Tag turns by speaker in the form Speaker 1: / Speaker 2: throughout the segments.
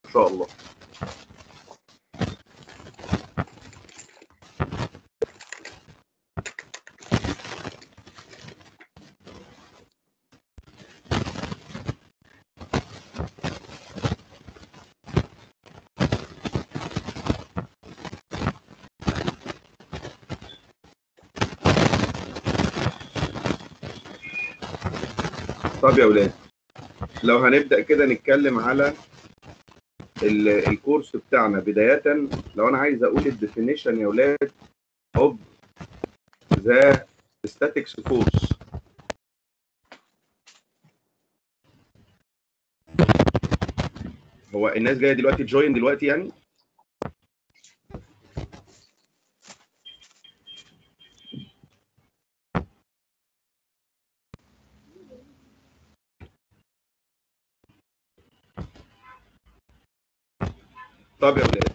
Speaker 1: ان شاء الله طب يا اولاد لو هنبدا كده نتكلم على ال- الكورس بتاعنا بدايه لو انا عايز اقول الديفينيشن يا اولاد اوف ذا statics كورس هو الناس جايه دلوقتي تجوين دلوقتي يعني طب يا ولاد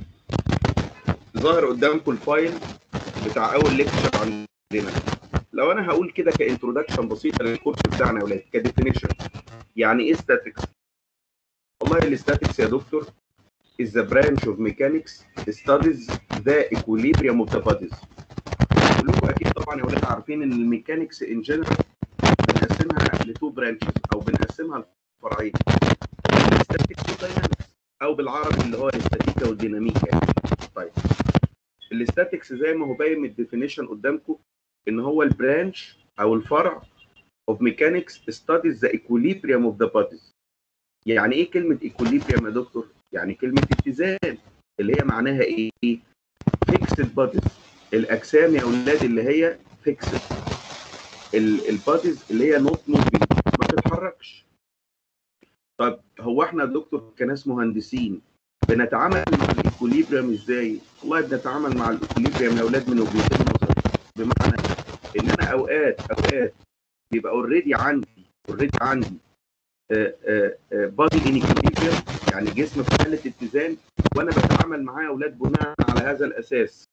Speaker 1: ظاهر قدامكم الفايل بتاع اول ليكتشر عندنا لو انا هقول كده كانترودكشن بسيطه للكورس بتاعنا يا ولاد كديفينيشن يعني ايه statics والله الاستاتيكس يا دكتور is the branch of mechanics studies the equilibrium of the bodies كلكم اكيد طبعا يا ولاد عارفين ان الميكانيكس ان جنرال بنقسمها لتو برانشز او بنقسمها لفرعين الاستاتيكس والداينامكس او بالعربي اللي هو الاستاتيكا والديناميكا يعني. طيب الاستاتيكس زي ما هو باين من الديفينيشن قدامكم ان هو البرانش او الفرع of mechanics studies the equilibrium of the bodies يعني ايه كلمه equilibrium يا دكتور يعني كلمه اتزان اللي هي معناها ايه fixed bodies الاجسام يا اولاد اللي هي fixed الباديز اللي هي not moving ما بتتحركش طب هو احنا يا دكتور كناس مهندسين بنتعامل مع الايكوليبريم ازاي؟ والله بنتعامل مع الايكوليبريم يا اولاد من وجهتين نظر بمعنى ان انا اوقات اوقات بيبقى اوريدي عندي اوريدي عندي بادي ان ايكوليبريم يعني جسم في حاله اتزان وانا بتعامل معاه يا اولاد بناء على هذا الاساس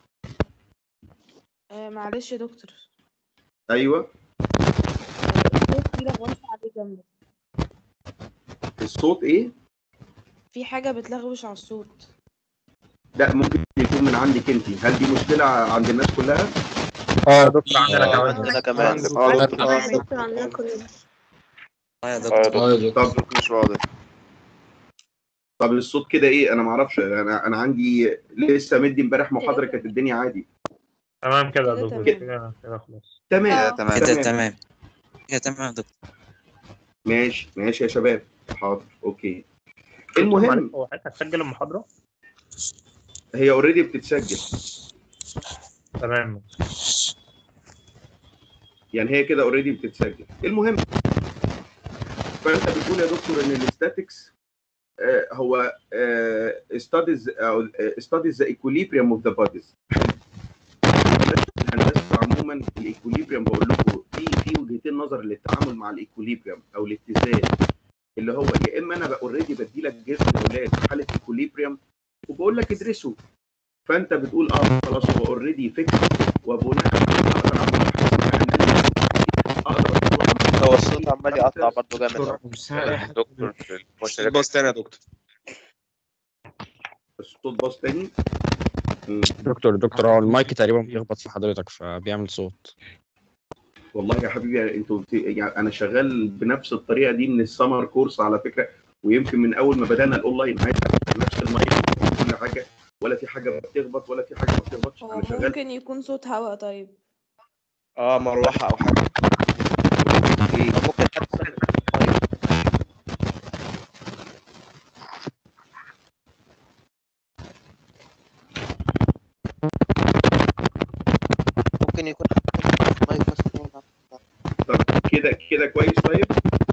Speaker 2: آه معلش يا دكتور
Speaker 1: ايوه
Speaker 2: الصوت في لغوشة عليه جنبك
Speaker 1: الصوت ايه؟
Speaker 2: في حاجة بتلغوش على الصوت
Speaker 1: لا ممكن يكون من عندك انت هل دي مشكله عند الناس كلها؟
Speaker 3: اه دكتور عندنا كمان
Speaker 4: عندنا كمان
Speaker 5: دكتور عندنا كلنا
Speaker 4: اه يا
Speaker 3: اه
Speaker 4: دكتور
Speaker 3: يا دكتور
Speaker 1: طب
Speaker 4: مش واضح
Speaker 1: طب الصوت كده ايه انا ما اعرفش انا انا عندي لسه مدي امبارح محاضره كانت الدنيا عادي
Speaker 6: تمام كده يا
Speaker 2: كده
Speaker 6: دكتور
Speaker 2: تمام.
Speaker 6: كده كده خلاص
Speaker 1: تمام
Speaker 4: تمام
Speaker 7: كده تمام كده تمام دكتور
Speaker 1: ماشي ماشي يا شباب حاضر اوكي
Speaker 6: معلش،
Speaker 1: المهم
Speaker 6: هو حضرتك هتسجل المحاضرة؟
Speaker 1: هي اوريدي بتتسجل
Speaker 6: تمام
Speaker 1: يعني هي كده اوريدي بتتسجل المهم فانت بتقول يا دكتور ان الاستاتكس هو ستاديز او ستاديز ذا ايكوليبريم اوف ذا بوديز الهندسه عموما الايكوليبريم بقول لكم في في وجهتين نظر للتعامل مع الايكوليبريم او الاتزان اللي هو يا اما انا اوريدي بدي لك جسم يا اولاد في حاله ايكوليبريم وبقول لك ادرسه فانت بتقول اه خلاص هو اوريدي فيكس وبناء عليه اقدر اعمل حاجه اسمها analysis. اقدر اطلع
Speaker 4: هو الصوت عمال يقطع برضه جامد
Speaker 3: دكتور
Speaker 4: أوي.
Speaker 3: مساء
Speaker 4: دكتور في المشترك
Speaker 3: باص تاني يا دكتور
Speaker 1: الصوت باص تاني مم.
Speaker 8: دكتور دكتور هو المايك تقريبا بيخبط في حضرتك فبيعمل صوت
Speaker 1: والله يا حبيبي انتوا بت- يعني انا شغال بنفس الطريقه دي من السمر كورس على فكره ويمكن من اول ما بدانا الاونلاين عادي نفس المايك كل حاجه ولا في حاجه بتخبط ولا في حاجه ما بتخبطش
Speaker 2: هو
Speaker 1: انا شغال
Speaker 2: ممكن يكون صوت هواء طيب
Speaker 4: اه مروحة أو حاجة
Speaker 1: ايه
Speaker 4: أو ممكن حتى ممكن يكون مايك بس هو اللي-
Speaker 1: طب كده كده كويس طيب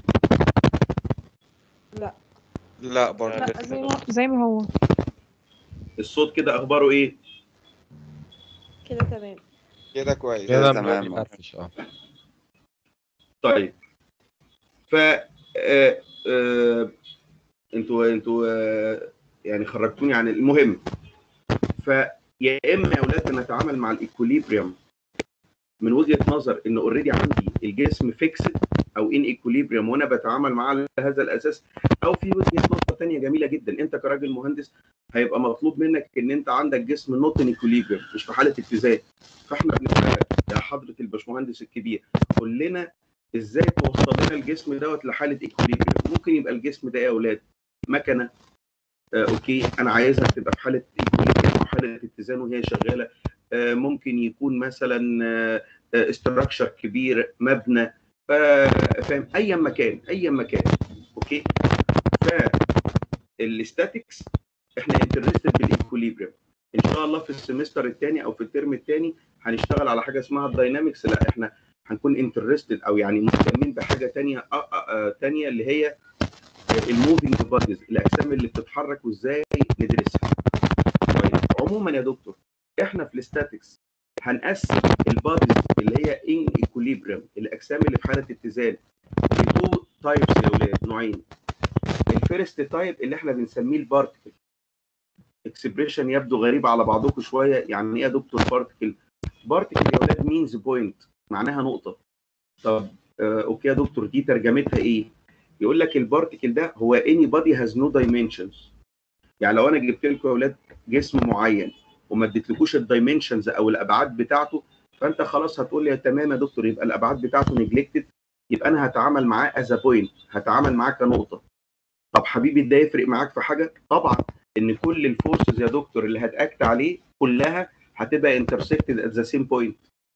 Speaker 2: لا
Speaker 3: لا برضه
Speaker 2: لا
Speaker 3: كده
Speaker 2: زي ما زي ما هو
Speaker 1: الصوت كده اخباره ايه
Speaker 2: كده تمام
Speaker 3: كده كويس
Speaker 8: كده
Speaker 4: تمام.
Speaker 8: مفرفش اه
Speaker 1: طيب ف آه، آه، انتوا انتوا آه، يعني خرجتوني عن المهم فيا اما يا اولاد نتعامل مع الايكوليبريم من وجهه نظر ان اوريدي عندي الجسم فيكسد او ان ايكوليبريم وانا بتعامل معاه على هذا الاساس او في وجهه نظر ثانيه جميله جدا انت كراجل مهندس هيبقى مطلوب منك ان انت عندك جسم نوت ان ايكوليبريم مش في حاله اتزان فاحنا بنسالك يا حضره الباشمهندس الكبير قول لنا ازاي توصل لنا الجسم دوت لحاله ايكوليبريم ممكن يبقى الجسم ده يا اولاد مكنه آه اوكي انا عايزها تبقى في حاله ايكوليبريم او حاله اتزان وهي شغاله آه ممكن يكون مثلا آه استراكشر كبير مبنى فاهم ايا مكان ايا مكان اوكي فالستاتكس احنا انترستد بالايكوليبريم ان شاء الله في السمستر الثاني او في الترم الثاني هنشتغل على حاجه اسمها الداينامكس لا احنا هنكون انترستد او يعني مهتمين بحاجه ثانيه ثانيه اللي هي الموفينج بوديز الاجسام اللي بتتحرك وازاي ندرسها طيب عموما يا دكتور احنا في الاستاتكس هنقسم الباديز اللي هي ان ايكوليبريم الاجسام اللي في حاله اتزان لتو تايبس يا اولاد نوعين الفيرست تايب اللي احنا بنسميه البارتكل اكسبريشن يبدو غريب على بعضكم شويه يعني ايه يا دكتور بارتكل بارتكل يا اولاد مينز بوينت معناها نقطه طب آه اوكي يا دكتور دي ترجمتها ايه يقول لك البارتكل ده هو اني بادي هاز نو دايمنشنز يعني لو انا جبت لكم يا اولاد جسم معين وما اديتلكوش الدايمنشنز او الابعاد بتاعته فانت خلاص هتقول لي تمام يا دكتور يبقى الابعاد بتاعته نجلكتد يبقى انا هتعامل معاه از بوينت هتعامل معاه كنقطه طب حبيبي ده يفرق معاك في حاجه طبعا ان كل الفورسز يا دكتور اللي هتاكت عليه كلها هتبقى انترسكتد ات ذا سيم بوينت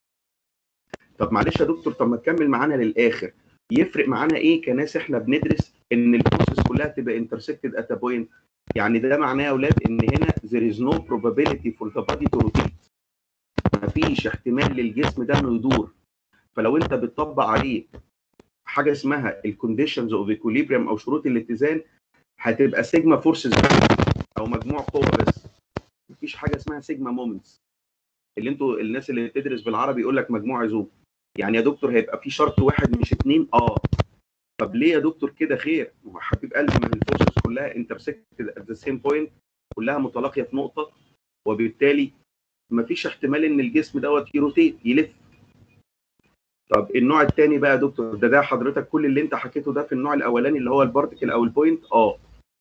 Speaker 1: طب معلش يا دكتور طب ما تكمل معانا للاخر يفرق معانا ايه كناس احنا بندرس ان الفورسز كلها تبقى انترسكتد ات بوينت يعني ده معناه يا اولاد ان هنا there is no probability for the body to rotate مفيش احتمال للجسم ده انه يدور فلو انت بتطبق عليه حاجه اسمها الكونديشنز اوف ايكوليبريم او شروط الاتزان هتبقى سيجما فورسز او مجموع قوه بس مفيش حاجه اسمها سيجما مومنتس اللي انتوا الناس اللي بتدرس بالعربي يقول لك مجموع عزوم يعني يا دكتور هيبقى في شرط واحد مش اتنين اه طب ليه يا دكتور كده خير؟ ما هو حبيب قلبي ما الفورسز كلها انترسكتد ات ذا سيم بوينت كلها متلاقيه في نقطه وبالتالي ما فيش احتمال ان الجسم دوت يروتيت يلف طب النوع الثاني بقى يا دكتور ده ده حضرتك كل اللي انت حكيته ده في النوع الاولاني اللي هو البارتكل او البوينت اه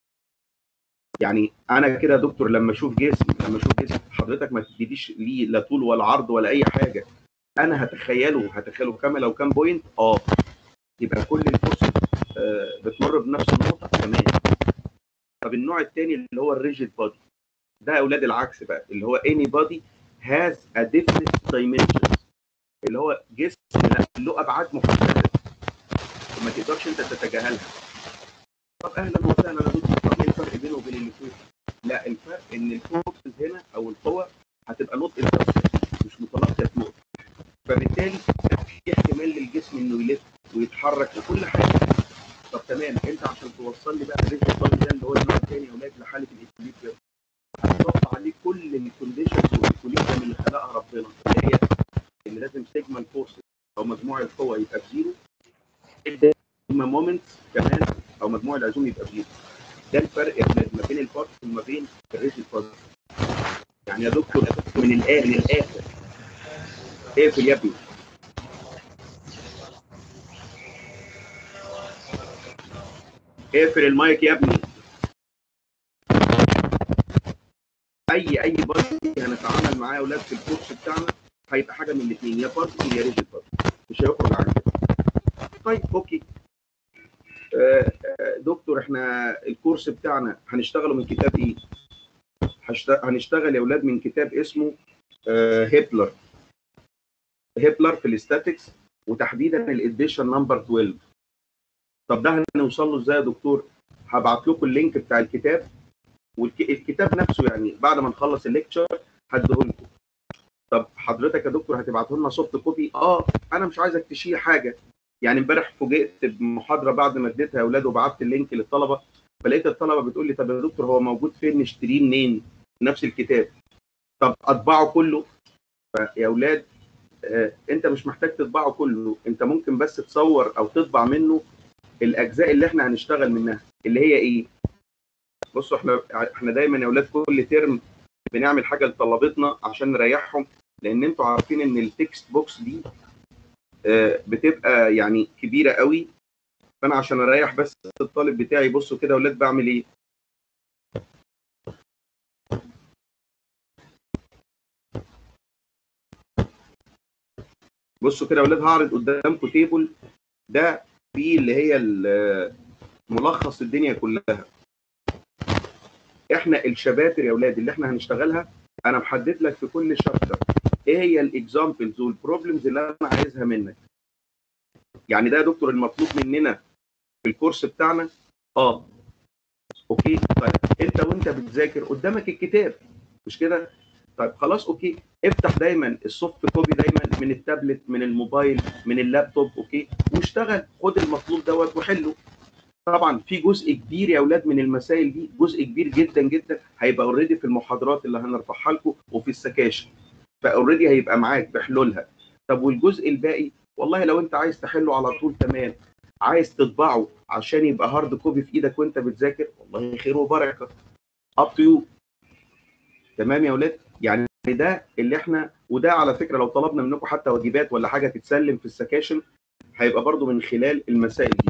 Speaker 1: يعني انا كده يا دكتور لما اشوف جسم لما اشوف جسم حضرتك ما تديش ليه لا طول ولا عرض ولا اي حاجه انا هتخيله هتخيله كام لو كام بوينت اه يبقى كل الفورسز آه بتمر بنفس النقطه تمام طب النوع الثاني اللي هو الريجيد بادي ده يا اولاد العكس بقى اللي هو اني بادي هاز ا ديفينيت دايمنشنز اللي هو جسم له ابعاد محدده وما تقدرش انت تتجاهلها طب اهلا وسهلا يا دكتور طب ايه الفرق بينه وبين اللي فوق؟ لا الفرق ان الفورسز هنا او القوه هتبقى نقطه انترسكت مش متلاقيه في نقطه فبالتالي في احتمال للجسم انه يلف ويتحرك وكل حاجه طب تمام انت عشان توصل لي بقى الريجن بادي ده اللي هو النوع الثاني هناك لحاله الاكوليبريم هتحط عليه كل الكونديشنز والاكوليبريم اللي خلقها ربنا اللي هي ان لازم سيجما الفورس او مجموع القوه يبقى بزيرو سيجما مومنتس كمان او مجموع العزوم يبقى بزيرو ده الفرق يا ولاد ما بين البارت وما بين الريجن بادي يعني يا دكتور من الاخر من الاخر اقفل يا ابني اقفل المايك يا ابني اي اي بادي هنتعامل معاه يا اولاد في الكورس بتاعنا هيبقى حاجه من الاثنين يا بارتي يا ريجيد بادي مش هيخرج عن كده طيب اوكي آه آه دكتور احنا الكورس بتاعنا هنشتغله من كتاب ايه؟ هنشتغل يا اولاد من كتاب اسمه آه هيبلر هيبلر في الاستاتكس وتحديدا الاديشن نمبر 12 طب ده هنوصل له ازاي يا دكتور؟ هبعت لكم اللينك بتاع الكتاب والكتاب نفسه يعني بعد ما نخلص الليكتشر هديه لكم. طب حضرتك يا دكتور هتبعته لنا سوفت كوبي؟ اه انا مش عايزك تشيل حاجه. يعني امبارح فوجئت بمحاضره بعد ما اديتها يا اولاد وبعت اللينك للطلبه فلقيت الطلبه بتقول لي طب يا دكتور هو موجود فين نشتريه منين؟ نفس الكتاب. طب اطبعه كله؟ فيا اولاد آه انت مش محتاج تطبعه كله انت ممكن بس تصور او تطبع منه الاجزاء اللي احنا هنشتغل منها اللي هي ايه بصوا احنا احنا دايما يا اولاد كل ترم بنعمل حاجه لطلبتنا عشان نريحهم لان انتوا عارفين ان التكست بوكس دي آه، بتبقى يعني كبيره قوي فانا عشان اريح بس الطالب بتاعي بصوا كده يا اولاد بعمل ايه بصوا كده يا اولاد هعرض قدامكم تيبل ده فيه اللي هي ال- ملخص الدنيا كلها احنا الشباتر يا اولاد اللي احنا هنشتغلها انا محدد لك في كل شابتر ايه هي الاكزامبلز والبروبلمز اللي انا عايزها منك يعني ده يا دكتور المطلوب مننا في الكورس بتاعنا اه اوكي طيب انت وانت بتذاكر قدامك الكتاب مش كده طيب خلاص اوكي افتح دايما السوفت كوبي دايما من التابلت من الموبايل من اللابتوب اوكي واشتغل خد المطلوب دوت وحله طبعا في جزء كبير يا اولاد من المسائل دي جزء كبير جدا جدا هيبقى اوريدي في المحاضرات اللي هنرفعها لكم وفي السكاشن فاوريدي هيبقى معاك بحلولها طب والجزء الباقي والله لو انت عايز تحله على طول تمام عايز تطبعه عشان يبقى هارد كوبي في ايدك وانت بتذاكر والله خير وبركه اب تو يو تمام يا اولاد يعني ده اللي احنا وده على فكره لو طلبنا منكم حتى واجبات ولا حاجه تتسلم في السكاشن هيبقى برضو من خلال المسائل دي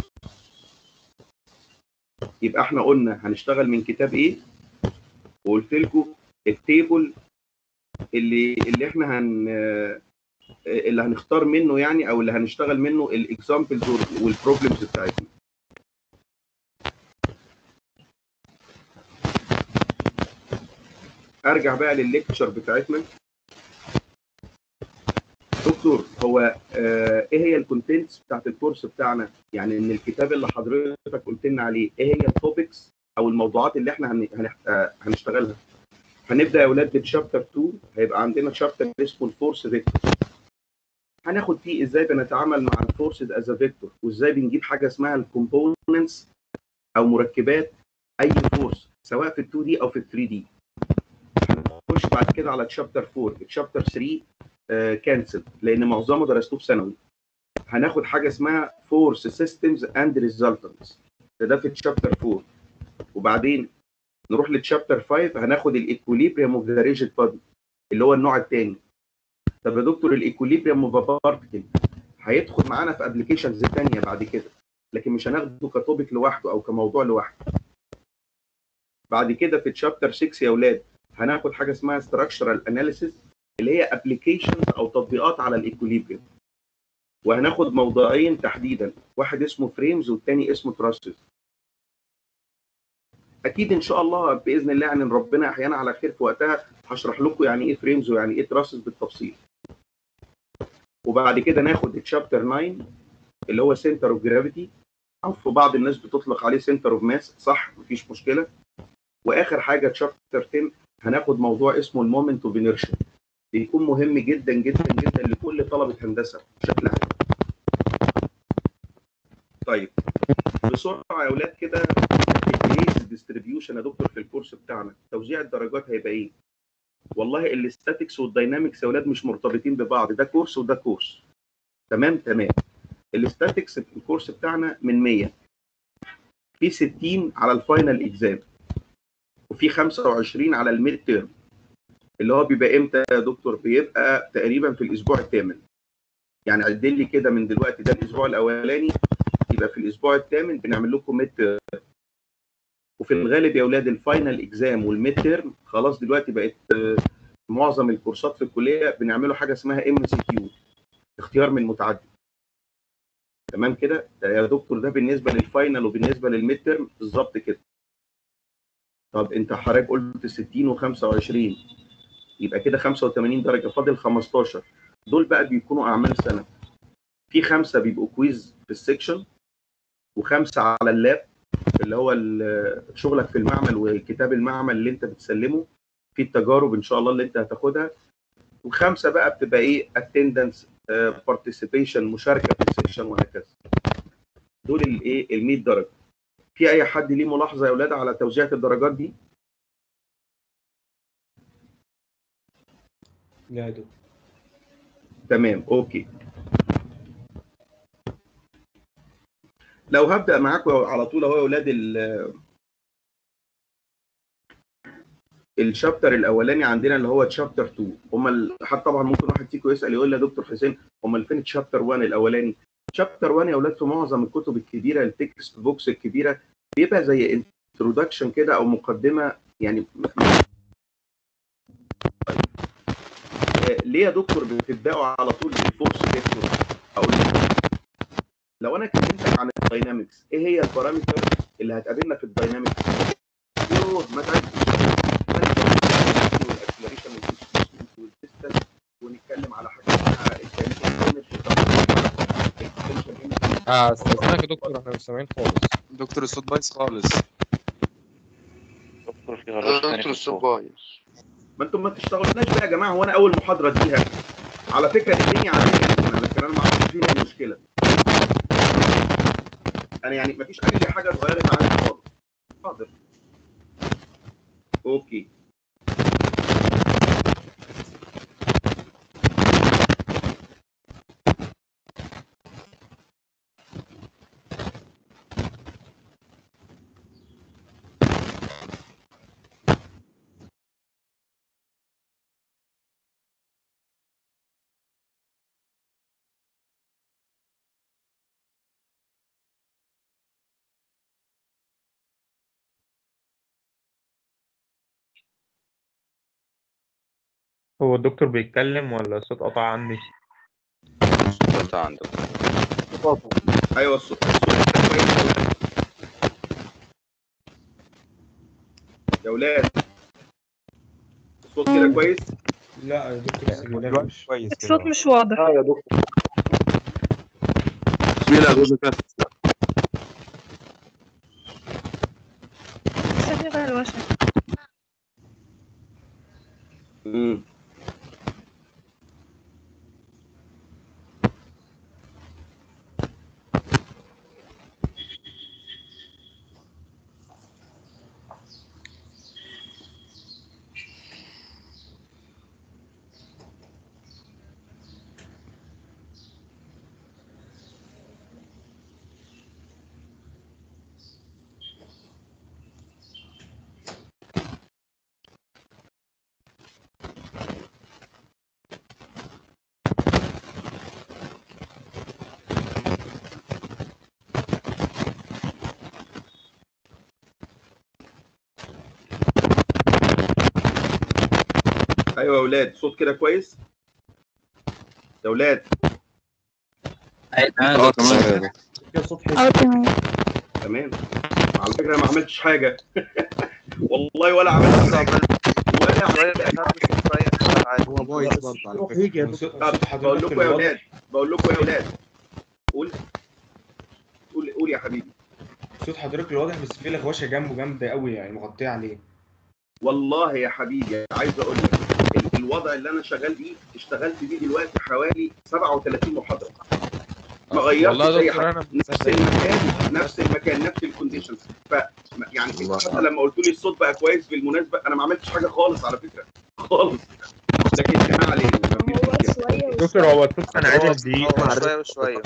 Speaker 1: يبقى احنا قلنا هنشتغل من كتاب ايه وقلت لكم التيبل اللي اللي احنا هن اللي هنختار منه يعني او اللي هنشتغل منه الاكزامبلز والبروبلمز بتاعتنا ارجع بقى للليكتشر بتاعتنا دكتور هو آه ايه هي الكونتنتس بتاعت الكورس بتاعنا يعني ان الكتاب اللي حضرتك قلت لنا عليه ايه هي التوبكس او الموضوعات اللي احنا هن... هن... آه هنشتغلها هنبدا يا اولاد بتشابتر 2 هيبقى عندنا شابتر اسمه الفورس فيكتور هناخد فيه ازاي بنتعامل مع الفورسز از فيكتور وازاي بنجيب حاجه اسمها الكومبوننتس او مركبات اي فورس سواء في ال 2 دي او في ال 3 دي هنخش بعد كده على تشابتر 4 تشابتر 3 كانسل لان معظمه درستوه في ثانوي هناخد حاجه اسمها فورس سيستمز اند ريزلتنتس ده في تشابتر 4 وبعدين نروح لتشابتر 5 هناخد الايكوليبريم اوف ذا ريجيد بادي اللي هو النوع الثاني طب يا دكتور الايكوليبريم اوف بارتكل هيدخل معانا في ابلكيشنز ثانيه بعد كده لكن مش هناخده كتوبيك لوحده او كموضوع لوحده بعد كده في تشابتر 6 يا اولاد هناخد حاجه اسمها ستراكشرال اناليسيس اللي هي ابلكيشنز او تطبيقات على الايكوليبريم وهناخد موضوعين تحديدا واحد اسمه فريمز والتاني اسمه تراسز اكيد ان شاء الله باذن الله يعني ربنا احيانا على خير في وقتها هشرح لكم يعني ايه فريمز ويعني ايه تراسز بالتفصيل وبعد كده ناخد الشابتر 9 اللي هو سنتر اوف جرافيتي او في بعض الناس بتطلق عليه سنتر اوف ماس صح مفيش مشكله واخر حاجه تشابتر 10 هناخد موضوع اسمه المومنت اوف انيرشيا بيكون مهم جدا جدا جدا لكل طلبه هندسه بشكل عام طيب بسرعه يا اولاد كده الجريس ديستريبيوشن يا دكتور في الكورس بتاعنا توزيع الدرجات هيبقى ايه والله الاستاتيكس والداينامكس يا اولاد مش مرتبطين ببعض ده كورس وده كورس تمام تمام الاستاتيكس في الكورس بتاعنا من 100 في 60 على الفاينل اكزام وفي 25 على الميد تيرم اللي هو بيبقى امتى يا دكتور بيبقى تقريبا في الاسبوع الثامن يعني عدل لي كده من دلوقتي ده الاسبوع الاولاني يبقى في الاسبوع الثامن بنعمل لكم ميد تيرم وفي الغالب يا اولاد الفاينل اكزام والميد تيرم خلاص دلوقتي بقت معظم الكورسات في الكليه بنعملوا حاجه اسمها ام سي كيو اختيار من متعدد تمام كده يا دكتور ده بالنسبه للفاينل وبالنسبه للميد تيرم بالظبط كده طب انت حضرتك قلت 60 و25 يبقى كده 85 درجه فاضل 15 دول بقى بيكونوا اعمال سنه في خمسه بيبقوا كويز في السكشن وخمسه على اللاب اللي هو شغلك في المعمل وكتاب المعمل اللي انت بتسلمه في التجارب ان شاء الله اللي انت هتاخدها وخمسه بقى بتبقى ايه اتندنس بارتيسيبيشن مشاركه في السكشن وهكذا دول الايه ال 100 درجه في اي حد ليه ملاحظه يا اولاد على توزيع الدرجات دي
Speaker 6: لا يا دكتور
Speaker 1: تمام اوكي لو هبدا معاكم على طول اهو يا اولاد الشابتر الاولاني عندنا اللي هو تشابتر 2 هم ال... حتى طبعا ممكن واحد فيكم يسال يقول لي يا دكتور حسين هم فين تشابتر 1 الاولاني شابتر 1 يا اولاد في معظم الكتب الكبيره التكست بوكس الكبيره بيبقى زي انترودكشن كده او مقدمه يعني آه، ليه يا دكتور بتبداوا على طول بالفورس فيكتور اقول لك لو انا كلمتك عن الداينامكس ايه هي البارامتر اللي هتقابلنا في الداينامكس يوه ما تعرفش والاكسلريشن والديستنس ونتكلم على حاجه اسمها الكاينيتيك
Speaker 3: اه استاذنك يا دكتور احنا مش سامعين خالص
Speaker 9: دكتور الصوت بايظ خالص
Speaker 10: دكتور في غرش تاني في
Speaker 4: دكتور
Speaker 10: الصوت
Speaker 4: السبايس
Speaker 1: ما انتم ما تشتغلوناش بقى يا جماعه هو انا اول محاضره اديها على فكره الدنيا عندي انا لكن انا ما اعرفش فين المشكله انا يعني ما فيش اي حاجه اتغيرت عندي خالص حاضر اوكي
Speaker 6: هو الدكتور بيتكلم ولا الصوت قطع عندي؟
Speaker 10: قلت عندك
Speaker 1: ايوه الصوت الصوت كده كويس يا اولاد الصوت كده كويس
Speaker 3: لا يا دكتور سيبه
Speaker 9: دلوقتي كويس كده
Speaker 2: الصوت مش واضح
Speaker 4: اه يا دكتور بسم الله جزء كده
Speaker 2: شغل الوشم
Speaker 1: امم ايوه يا اولاد صوت كده كويس يا اولاد
Speaker 7: اه
Speaker 9: تمام
Speaker 5: اه تمام
Speaker 1: تمام على فكره ما عملتش حاجه والله ولا عملت حاجه ولا عملت حاجه
Speaker 4: هو بايظ برضه على فكره
Speaker 1: طب بقول لكم يا اولاد بقول لكم يا اولاد قول قول قول يا حبيبي
Speaker 3: صوت حضرتك الواضح بس في لغوشه جنبه جامده قوي يعني مغطيه عليه
Speaker 1: والله يا حبيبي عايز اقول لك ال- الوضع اللي انا شغال بيه اشتغلت بيه دلوقتي حوالي 37 محاضره ما غيرتش
Speaker 3: والله
Speaker 1: اي
Speaker 3: يا دكتور
Speaker 1: حاجه
Speaker 3: انا
Speaker 1: نفس المكان نفس المكان نفس الكونديشنز ف يعني حتى لما قلت لي الصوت بقى كويس بالمناسبه انا ما عملتش حاجه خالص على فكره خالص لكن ما علينا مفيش
Speaker 5: هو
Speaker 1: مشكلة.
Speaker 5: شوية
Speaker 6: دكتور هو الصوت كان عادي دقيقة
Speaker 10: شوية وشوية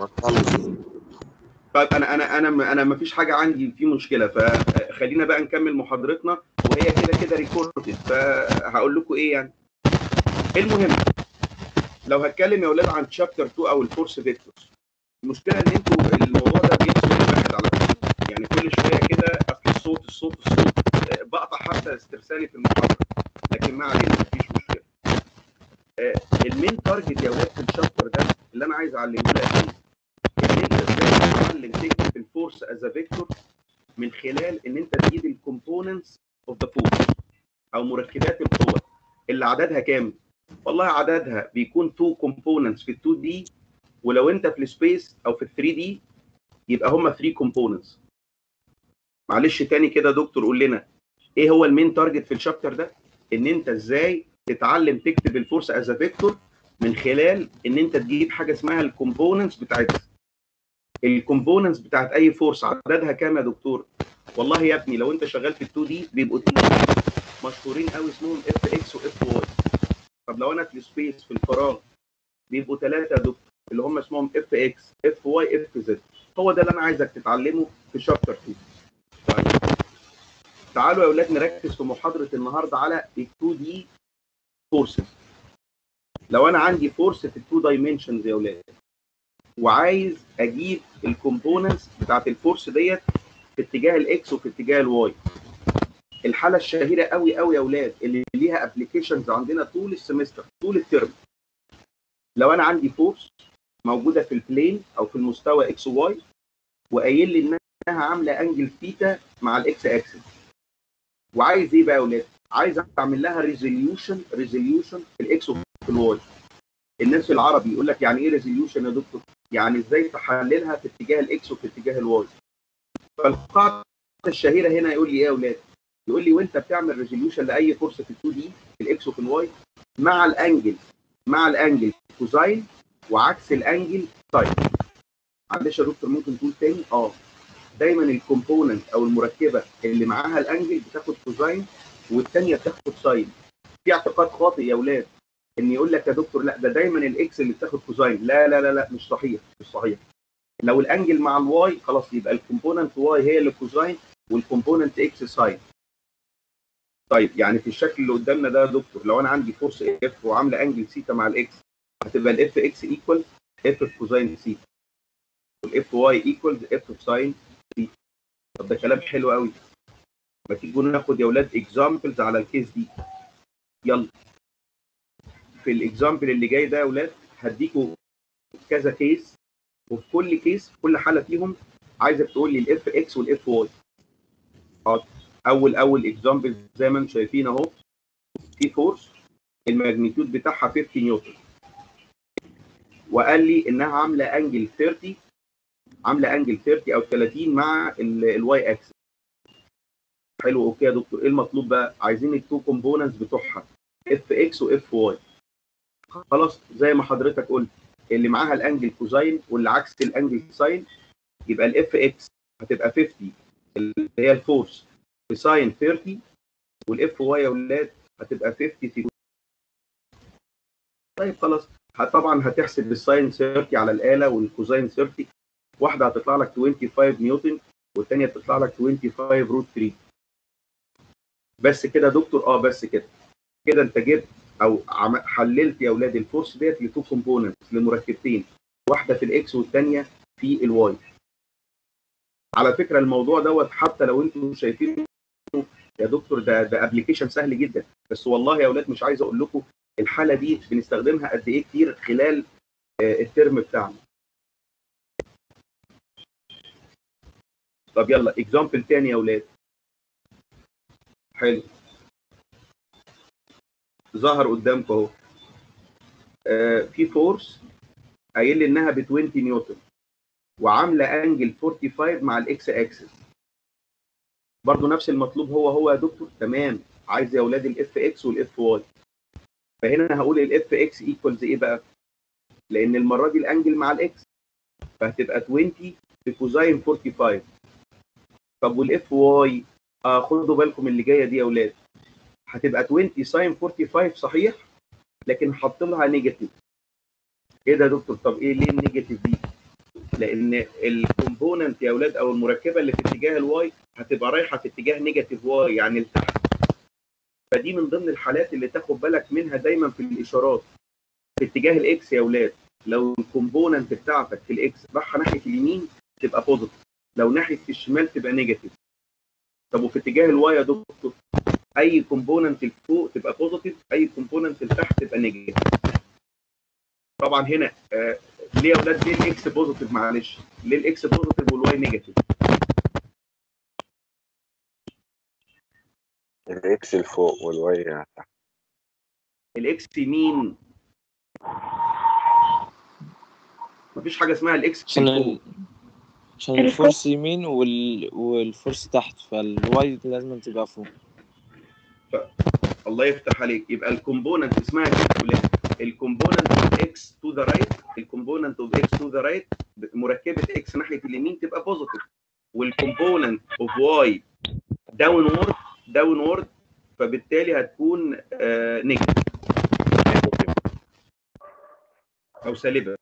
Speaker 1: طيب انا انا انا انا ما فيش حاجه عندي في مشكله فخلينا بقى نكمل محاضرتنا وهي كده كده ريكوردد فهقول لكم ايه يعني المهم لو هتكلم يا اولاد عن شابتر 2 او الفورس فيكتورز المشكله ان انتوا الموضوع ده بيحصل واحد على فكره يعني كل شويه كده اصل الصوت الصوت الصوت آه، بقطع حتى استرسالي في المحاضره لكن ما علينا مفيش مشكله آه، المين تارجت يا اولاد في الشابتر ده اللي انا عايز اعلمه لك ايه ان انت ازاي تتعلم تكتب الفورس از فيكتور من خلال ان انت تجيب الكومبوننتس اوف ذا فورس او مركبات القوه اللي عددها كام؟ والله عددها بيكون 2 كومبوننتس في ال 2 دي ولو انت في السبيس او في ال 3 دي يبقى هم 3 كومبوننتس معلش تاني كده يا دكتور قول لنا ايه هو المين تارجت في الشابتر ده؟ ان انت ازاي تتعلم تكتب الفورس از فيكتور من خلال ان انت تجيب حاجه اسمها الكومبوننتس بتاعتها الكومبوننتس بتاعت اي فورس عددها كام يا دكتور والله يا ابني لو انت شغال في ال 2 دي بيبقوا اتنين مشهورين قوي اسمهم اف اكس واف واي طب لو انا في السبيس في الفراغ بيبقوا ثلاثه يا دكتور اللي هم اسمهم اف اكس اف واي اف زد هو ده اللي انا عايزك تتعلمه في شابتر 2 طيب تعالوا يا اولاد نركز في محاضره النهارده على ال 2 دي فورسز لو انا عندي فورس في 2 دايمنشنز يا اولاد وعايز اجيب الكومبوننتس بتاعت الفورس ديت في اتجاه الاكس وفي اتجاه الواي الحاله الشهيره قوي قوي يا اولاد اللي ليها ابلكيشنز عندنا طول السمستر طول الترم لو انا عندي فورس موجوده في البلين او في المستوى اكس وواي وقايل لي انها عامله انجل ثيتا مع الاكس اكسس وعايز ايه بقى يا اولاد عايز اعمل لها ريزوليوشن ريزوليوشن في الاكس وفي الواي الناس العربي يقول لك يعني ايه ريزوليوشن يا دكتور يعني ازاي تحللها في اتجاه الاكس وفي اتجاه الواي فالقاعده الشهيره هنا يقول لي ايه يا اولاد يقول لي وانت بتعمل ريزوليوشن لاي فورس في 2 دي في الاكس وفي الواي مع الانجل مع الانجل كوزاين وعكس الانجل ساين معلش يا دكتور ممكن تقول تاني اه دايما الكومبوننت او المركبه اللي معاها الانجل بتاخد كوزاين والثانيه بتاخد ساين في اعتقاد خاطئ يا اولاد ان يقول لك يا دكتور لا ده دايما الاكس اللي بتاخد كوزاين لا لا لا لا مش صحيح مش صحيح لو الانجل مع الواي خلاص يبقى الكومبوننت واي هي اللي كوزاين والكومبوننت اكس ساين طيب يعني في الشكل اللي قدامنا ده يا دكتور لو انا عندي فورس اف وعامله انجل سيتا مع الاكس هتبقى الاف اكس ايكوال اف في كوزاين سيتا والاف واي ايكوال اف في ساين سيتا طب ده كلام حلو قوي ما تيجوا ناخد يا اولاد اكزامبلز على الكيس دي يلا في الاكزامبل اللي جاي ده يا اولاد هديكوا كذا كيس وفي كل كيس كل حاله فيهم عايزك تقول لي الاف اكس والاف واي حاضر اول اول اكزامبل زي ما انتم شايفين اهو في فورس الماجنتيود بتاعها 50 نيوتن وقال لي انها عامله انجل 30 عامله انجل 30 او 30 مع الواي اكس حلو اوكي يا دكتور ايه المطلوب بقى عايزين التو كومبوننتس بتوعها اف اكس واف واي خلاص زي ما حضرتك قلت اللي معاها الانجل كوزاين واللي عكس الانجل ساين يبقى الاف اكس هتبقى 50 اللي هي الفورس في ساين 30 والاف واي يا اولاد هتبقى 50 في طيب خلاص طبعا هتحسب الساين 30 على الاله والكوزاين 30 واحده هتطلع لك 25 نيوتن والثانيه بتطلع لك 25 روت 3 بس كده يا دكتور اه بس كده كده انت جبت او حللت يا اولاد الفورس ديت لتو كومبوننتس لمركبتين واحده في الاكس والثانيه في الواي على فكره الموضوع دوت حتى لو انتم شايفين يا دكتور ده ده ابلكيشن سهل جدا بس والله يا اولاد مش عايز اقول لكم الحاله دي بنستخدمها قد ايه كتير خلال الترم بتاعنا طب يلا اكزامبل تاني يا اولاد حلو ظهر قدامكم اهو آه في فورس قايل لي انها ب 20 نيوتن وعامله انجل 45 مع الاكس اكسس برضه نفس المطلوب هو هو يا دكتور تمام عايز يا اولاد الاف اكس والاف واي فهنا هقول الاف اكس ايكوالز ايه بقى لان المره دي الانجل مع الاكس فهتبقى 20 في كوزاين 45 طب والاف واي آه خدوا بالكم اللي جايه دي يا اولاد هتبقى 20 ساين 45 صحيح لكن حط لها نيجاتيف ايه ده يا دكتور طب ايه ليه النيجاتيف دي لان الكومبوننت يا اولاد او المركبه اللي في اتجاه الواي هتبقى رايحه في اتجاه نيجاتيف واي يعني لتحت فدي من ضمن الحالات اللي تاخد بالك منها دايما في الاشارات في اتجاه الاكس يا اولاد لو الكومبوننت بتاعتك في الاكس رايحه ناحيه اليمين تبقى بوزيتيف لو ناحيه الشمال تبقى نيجاتيف طب وفي اتجاه الواي يا دكتور اي كومبوننت لفوق تبقى بوزيتيف اي كومبوننت لتحت تبقى نيجاتيف طبعا هنا آه ليه يا اولاد ليه الاكس بوزيتيف معلش ليه الاكس بوزيتيف والواي نيجاتيف
Speaker 10: الاكس لفوق والواي تحت
Speaker 1: الاكس يمين مفيش حاجه اسمها الاكس
Speaker 4: عشان
Speaker 1: لفوق
Speaker 4: ال... عشان الفورس يمين وال... والفورس تحت فالواي لازم تبقى فوق
Speaker 1: الله يفتح عليك يبقى الكومبوننت اسمها كده الكومبوننت اوف اكس تو ذا رايت الكومبوننت اوف اكس تو ذا رايت مركبه اكس ناحيه اليمين تبقى بوزيتيف والكومبوننت اوف واي داون وورد داون وورد فبالتالي هتكون نيجاتيف او سالبه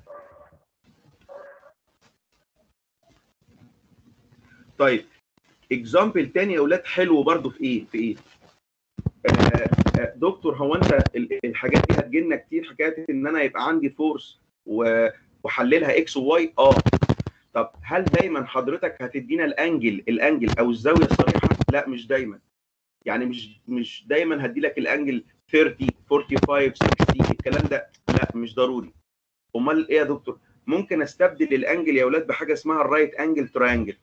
Speaker 1: طيب اكزامبل تاني يا اولاد حلو برضو في ايه في ايه آه آه دكتور هو انت ال- الحاجات دي هتجيلنا كتير حكايه ان انا يبقى عندي فورس و- واحللها اكس وواي اه طب هل دايما حضرتك هتدينا الانجل الانجل او الزاويه الصريحه لا مش دايما يعني مش مش دايما هدي لك الانجل 30 45 60 الكلام ده لا مش ضروري امال ايه يا دكتور ممكن استبدل الانجل يا اولاد بحاجه اسمها الرايت انجل تريانجل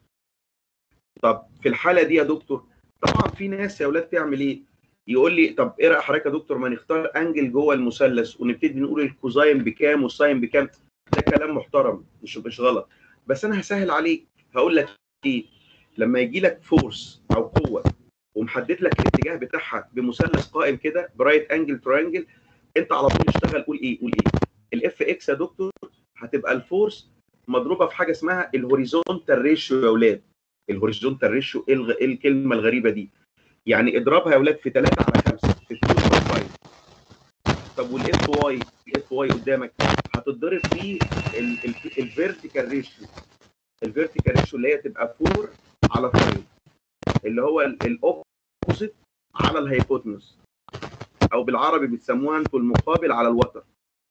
Speaker 1: طب في الحاله دي يا دكتور طبعا في ناس يا اولاد تعمل ايه يقول لي طب ايه راي حضرتك يا دكتور ما نختار انجل جوه المثلث ونبتدي نقول الكوزاين بكام والساين بكام ده كلام محترم مش مش غلط بس انا هسهل عليك هقول لك ايه لما يجي لك فورس او قوه ومحدد لك الاتجاه بتاعها بمثلث قائم كده برايت انجل تريانجل انت على طول اشتغل قول ايه قول ايه الاف اكس يا دكتور هتبقى الفورس مضروبه في حاجه اسمها الهوريزونتال ريشيو يا اولاد الهوريزونتال ريشيو ايه الغ- إيه الكلمه الغريبه دي يعني اضربها يا اولاد في 3 على 5 في 2 على 5 طب والاف واي الاف واي قدامك هتتضرب في الفيرتيكال ريشيو الفيرتيكال ريشيو اللي هي تبقى 4 على 5 اللي هو الاوبوزيت على الهيبوتنس او بالعربي بتسموها انتوا المقابل على الوتر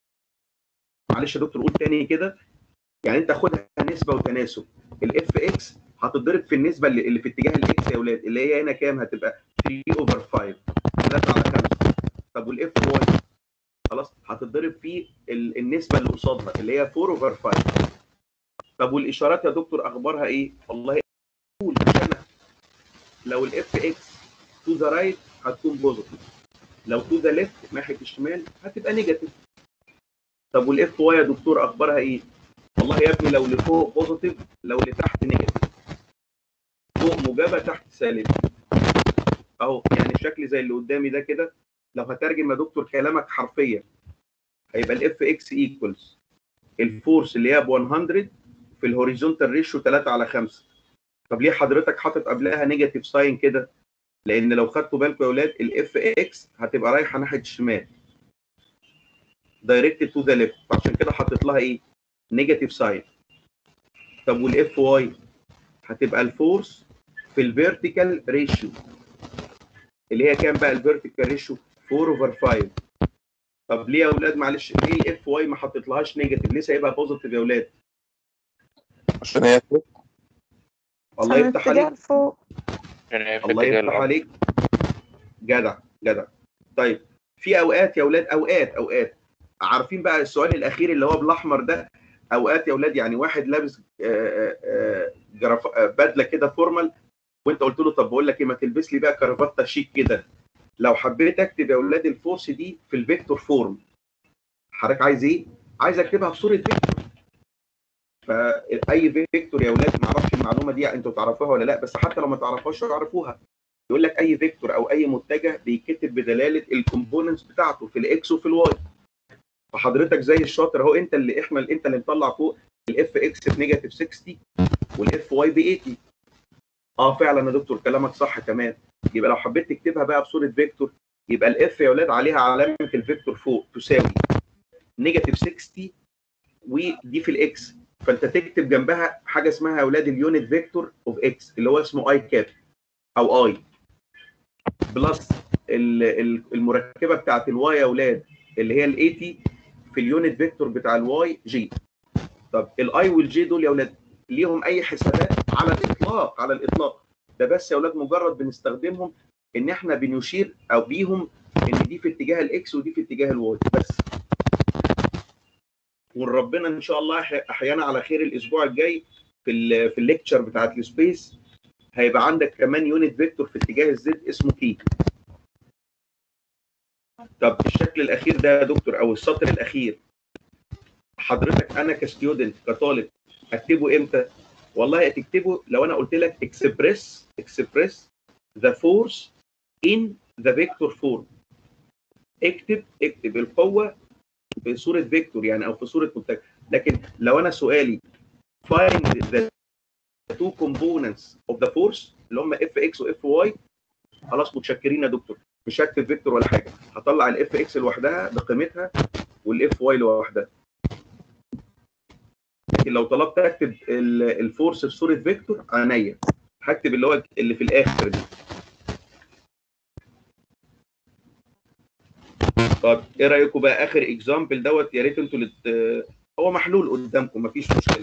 Speaker 1: معلش يا دكتور قول تاني كده يعني انت خدها نسبه وتناسب الاف اكس هتتضرب في النسبه اللي, اللي في اتجاه الاكس يا اولاد اللي هي هنا كام هتبقى 3 اوفر 5 3 على 5 طب والاف واي خلاص هتتضرب في ال- النسبه اللي قصادها اللي هي 4 اوفر 5 طب والاشارات يا دكتور اخبارها ايه والله قول مش انا لو الاف اكس تو ذا رايت هتكون بوزيتيف لو تو ذا ليفت ناحيه الشمال هتبقى نيجاتيف طب والاف واي يا دكتور اخبارها ايه والله يا ابني لو لفوق بوزيتيف لو لتحت نيجاتيف فوق موجبه تحت سالب اهو يعني الشكل زي اللي قدامي ده كده لو هترجم يا دكتور كلامك حرفيا هيبقى الاف اكس ايكوالز الفورس اللي هي ب 100 في الهوريزونتال ريشيو 3 على 5 طب ليه حضرتك حاطط قبلها نيجاتيف ساين كده لان لو خدتوا بالكم يا اولاد الاف اكس هتبقى رايحه ناحيه الشمال دايركت تو ذا ليفت فعشان كده حطيت لها ايه نيجاتيف ساين طب والاف واي هتبقى الفورس في الفيرتيكال ريشيو اللي هي كام بقى الفيرتيكال ريشيو 4 اوفر 5 طب ليه يا اولاد معلش ليه الاف واي ما حطيتلهاش نيجاتيف ليه سايبها بوزيتيف يا اولاد
Speaker 10: عشان هي فوق
Speaker 1: الله
Speaker 5: عشان
Speaker 1: يفتح
Speaker 5: الاتجاه
Speaker 1: عليك
Speaker 5: لفوق
Speaker 9: عشان هي في
Speaker 1: الله
Speaker 9: اتجاه
Speaker 1: يفتح
Speaker 9: الأرض.
Speaker 1: عليك جدع جدع طيب في اوقات يا اولاد اوقات اوقات عارفين بقى السؤال الاخير اللي هو بالاحمر ده اوقات يا اولاد يعني واحد لابس آه، آه، جرف... آه، بدله كده فورمال وانت قلت له طب بقول لك ايه ما تلبس لي بقى كرافته شيك كده لو حبيت اكتب يا اولاد الفورس دي في الفيكتور فورم حضرتك عايز ايه؟ عايز اكتبها بصوره فيكتور فاي فيكتور يا اولاد ما اعرفش المعلومه دي انتوا تعرفوها ولا لا بس حتى لو ما تعرفوهاش تعرفوها يقول لك اي فيكتور او اي متجه بيتكتب بدلاله الكومبوننتس بتاعته في الاكس وفي الواي فحضرتك زي الشاطر اهو انت اللي احنا انت اللي مطلع فوق الاف اكس بنيجاتيف 60 والاف واي ب 80 اه فعلا يا دكتور كلامك صح كمان يبقى لو حبيت تكتبها بقى بصوره فيكتور يبقى الاف يا اولاد عليها علامه الفيكتور فوق تساوي نيجاتيف 60 ودي في الاكس فانت تكتب جنبها حاجه اسمها يا اولاد اليونت فيكتور اوف اكس اللي هو اسمه اي كاب او اي بلس ال- ال- المركبه بتاعت الواي يا اولاد اللي هي ال 80 في اليونت فيكتور بتاع الواي جي طب الاي والجي دول يا اولاد ليهم اي حسابات على الاطلاق على الاطلاق ده بس يا اولاد مجرد بنستخدمهم ان احنا بنشير او بيهم ان دي في اتجاه الاكس ودي في اتجاه الواي بس وربنا ان شاء الله أحي- احيانا على خير الاسبوع الجاي في ال في الليكتشر بتاعت السبيس هيبقى عندك كمان يونت فيكتور في اتجاه الزد اسمه تي طب الشكل الاخير ده يا دكتور او السطر الاخير حضرتك انا كستودنت كطالب اكتبه امتى والله هتكتبه لو انا قلت لك اكسبريس اكسبريس ذا فورس ان ذا فيكتور فورم اكتب اكتب القوه في صوره فيكتور يعني او في صوره متجه لكن لو انا سؤالي find the two components of the force اللي هم اف اكس واف واي خلاص متشكرين يا دكتور مش هكتب فيكتور ولا حاجه هطلع الاف اكس لوحدها بقيمتها والاف واي لوحدها لكن لو طلبت اكتب ال- الفورس في صوره فيكتور عينيا هكتب اللي هو اللي في الاخر دي طب ايه رايكم بقى اخر اكزامبل دوت يا ريت انتوا لت... هو محلول قدامكم مفيش مشكله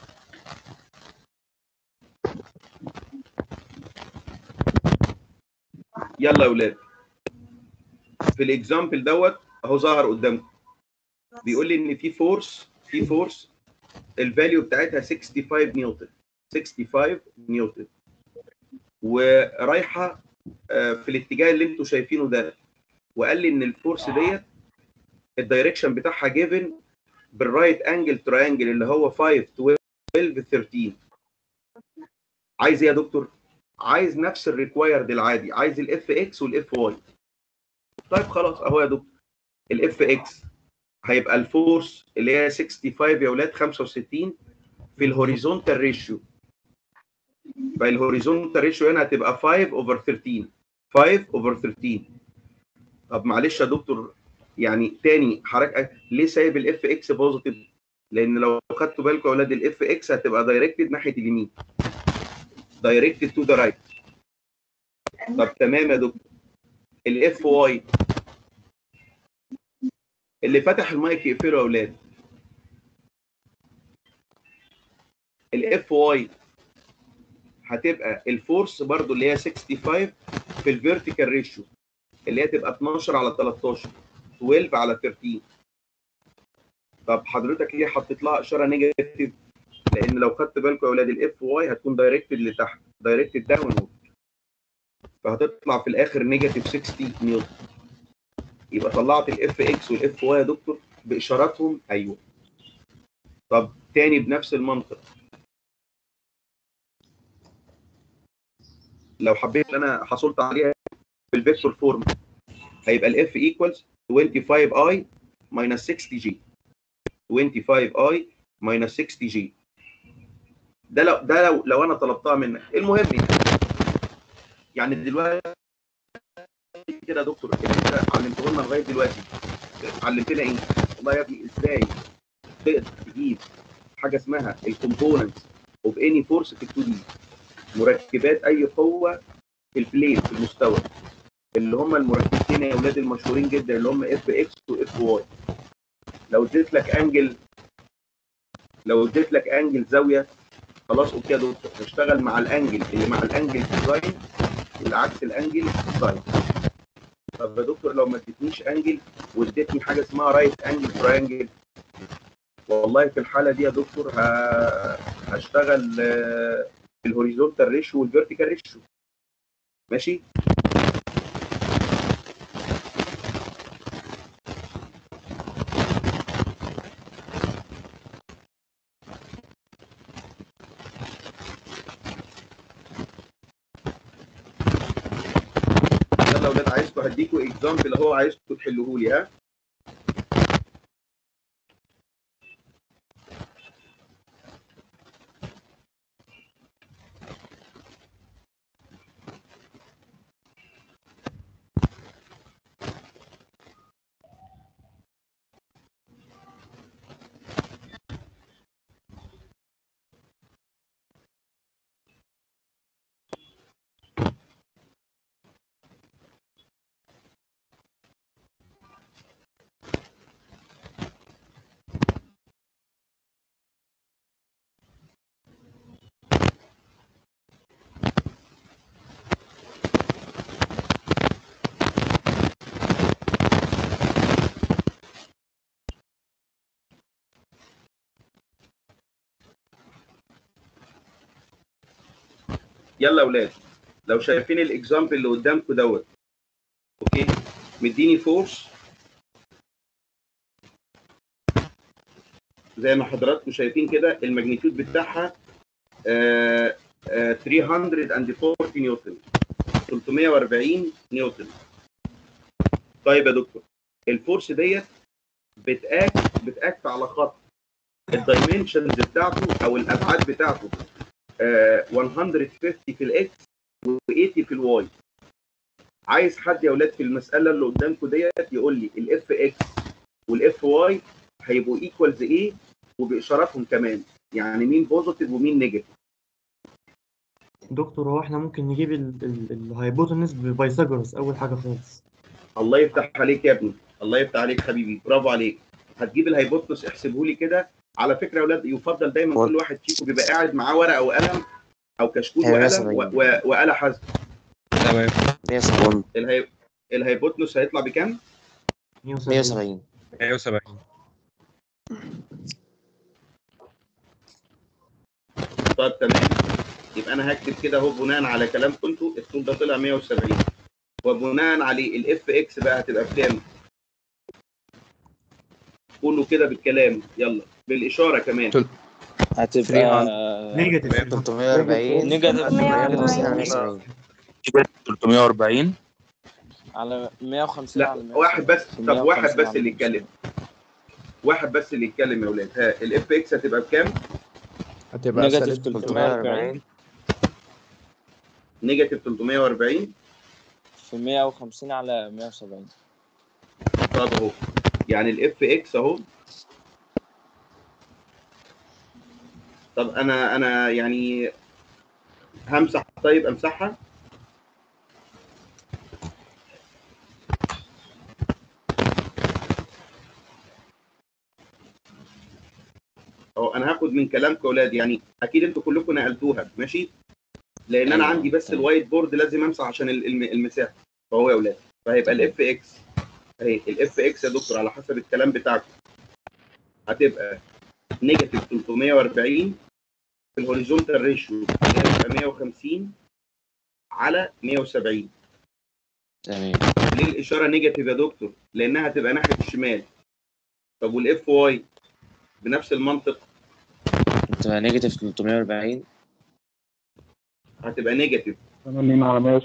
Speaker 1: يلا يا ولاد في الاكزامبل دوت اهو ظهر قدامكم بيقول لي ان في فورس في فورس الفاليو بتاعتها 65 نيوتن 65 نيوتن ورايحه آه، في الاتجاه اللي انتوا شايفينه ده وقال لي ان الفورس ديت الدايركشن بتاعها جيفن بالرايت انجل تراينجل اللي هو 5 12 13 عايز ايه يا دكتور؟ عايز نفس الريكوايرد العادي عايز الاف اكس والاف واي طيب خلاص اهو يا دكتور الاف اكس هيبقى الفورس اللي هي 65 يا ولاد 65 في الهوريزونتال ريشيو فالهوريزونتال ريشيو هنا هتبقى 5 اوفر 13 5 اوفر 13 طب معلش يا دكتور يعني تاني حضرتك ليه سايب الاف اكس بوزيتيف؟ لان لو خدتوا بالكم يا اولاد الاف اكس هتبقى دايركتد ناحيه اليمين دايركتد تو ذا رايت طب تمام يا دكتور الاف واي اللي فتح المايك يقفله يا اولاد الاف واي هتبقى الفورس برضو اللي هي 65 في الفيرتيكال ريشيو اللي هي تبقى 12 على 13 12 على 13 طب حضرتك ليه حطيت لها اشاره نيجاتيف لان لو خدت بالكم يا اولاد الاف واي هتكون دايركتد لتحت دايركتد داون فهتطلع في الاخر نيجاتيف 60 نيوتن يبقى طلعت الاف اكس والاف واي يا دكتور باشاراتهم ايوه طب تاني بنفس المنطق لو حبيت انا حصلت عليها بالفيكتور فورم هيبقى الاف ايكوالز 25 اي ماينس 60 جي 25 اي ماينس 60 جي ده لو ده لو لو انا طلبتها منك المهم يعني يعني دلوقتي كده يا دكتور اللي انت علمته لنا لغايه دلوقتي علمتنا ايه؟ والله يا ابني ازاي تقدر تجيب حاجه اسمها الكومبوننتس اوف اني فورس في 2 دي مركبات اي قوه في البلين في المستوى اللي هم المركبتين يا اولاد المشهورين جدا اللي هم اف اكس واف واي لو اديت لك انجل لو اديت لك انجل زاويه خلاص اوكي يا دكتور هشتغل مع الانجل اللي مع الانجل كوزاين والعكس الانجل كوزاين طب يا دكتور لو ما اديتنيش انجل واديتني حاجه اسمها رايت انجل تراينجل والله في الحاله دي يا دكتور ه- هشتغل آه، الهوريزونتال ريشيو والفيرتيكال ريشيو ماشي يلا يا ولاد عايزكم هديكوا اكزامبل اهو عايزكم تحلوه لي ها يلا يا ولاد لو شايفين الاكزامبل اللي قدامكم دوت اوكي مديني فورس زي ما حضراتكم شايفين كده الماجنتيود بتاعها آه، آه، 340 نيوتن 340 نيوتن طيب يا دكتور الفورس ديت بتاكت بتاكت على خط الدايمنشنز بتاعته او الابعاد بتاعته آه، 150 في الاكس و80 في الواي عايز حد يا اولاد في المساله اللي قدامكم ديت يقول لي الاف اكس والاف واي هيبقوا ايكوالز ايه وباشاراتهم كمان يعني مين بوزيتيف ومين نيجاتيف
Speaker 11: دكتور هو احنا ممكن نجيب ال- ال- الهايبوتنس ببايثاغورس اول حاجه خالص
Speaker 1: الله يفتح عليك يا ابني الله يفتح عليك حبيبي برافو عليك هتجيب الهايبوتنس احسبه لي كده على فكره يا اولاد يفضل دايما كل واحد فيكم بيبقى قاعد معاه ورقه وقلم او كشكول
Speaker 7: أيوة،
Speaker 1: وقلم
Speaker 7: سبعين.
Speaker 1: و- و- وآلة حاسبه
Speaker 8: تمام
Speaker 7: 170
Speaker 1: الهي... الهايبوتنس هيطلع بكام؟
Speaker 7: 170
Speaker 6: 170
Speaker 1: طيب تمام يبقى انا هكتب كده اهو بناء على كلامكم انتوا الطول ده طلع 170 وبناء عليه الاف اكس بقى هتبقى بكام؟ قولوا كده بالكلام يلا بالاشاره كمان
Speaker 4: هتبقى
Speaker 11: نيجاتيف
Speaker 7: 340
Speaker 4: نيجاتيف
Speaker 7: 170
Speaker 9: 340
Speaker 4: على 150
Speaker 1: لا
Speaker 4: على 170.
Speaker 1: واحد بس طب
Speaker 4: 150
Speaker 1: واحد بس
Speaker 4: على
Speaker 1: اللي يتكلم واحد بس اللي يتكلم يا اولاد ها الاف اكس هتبقى بكام؟
Speaker 4: هتبقى نيجاتيف 340
Speaker 1: نيجاتيف 340
Speaker 4: في 150 على 170
Speaker 1: طب اهو يعني الاف اكس اهو طب انا انا يعني همسح طيب امسحها اهو انا هاخد من كلامكم يا اولاد يعني اكيد انتوا كلكم نقلتوها ماشي لان انا
Speaker 4: أيوة،
Speaker 1: عندي بس
Speaker 4: تمام.
Speaker 1: الوايت بورد لازم امسح عشان ال- الم- المساحه فهو يا اولاد فهيبقى الاف اكس اهي الاف اكس يا دكتور على حسب الكلام بتاعكم هتبقى نيجاتيف 340 في الهوريزونتال ريشيو اللي هتبقى 150 على 170
Speaker 7: تمام
Speaker 1: ليه الاشاره نيجاتيف يا دكتور؟ لانها هتبقى ناحيه الشمال طب والاف واي بنفس المنطق
Speaker 7: تبقى نيجاتيف 340
Speaker 1: هتبقى نيجاتيف
Speaker 6: 80 على 100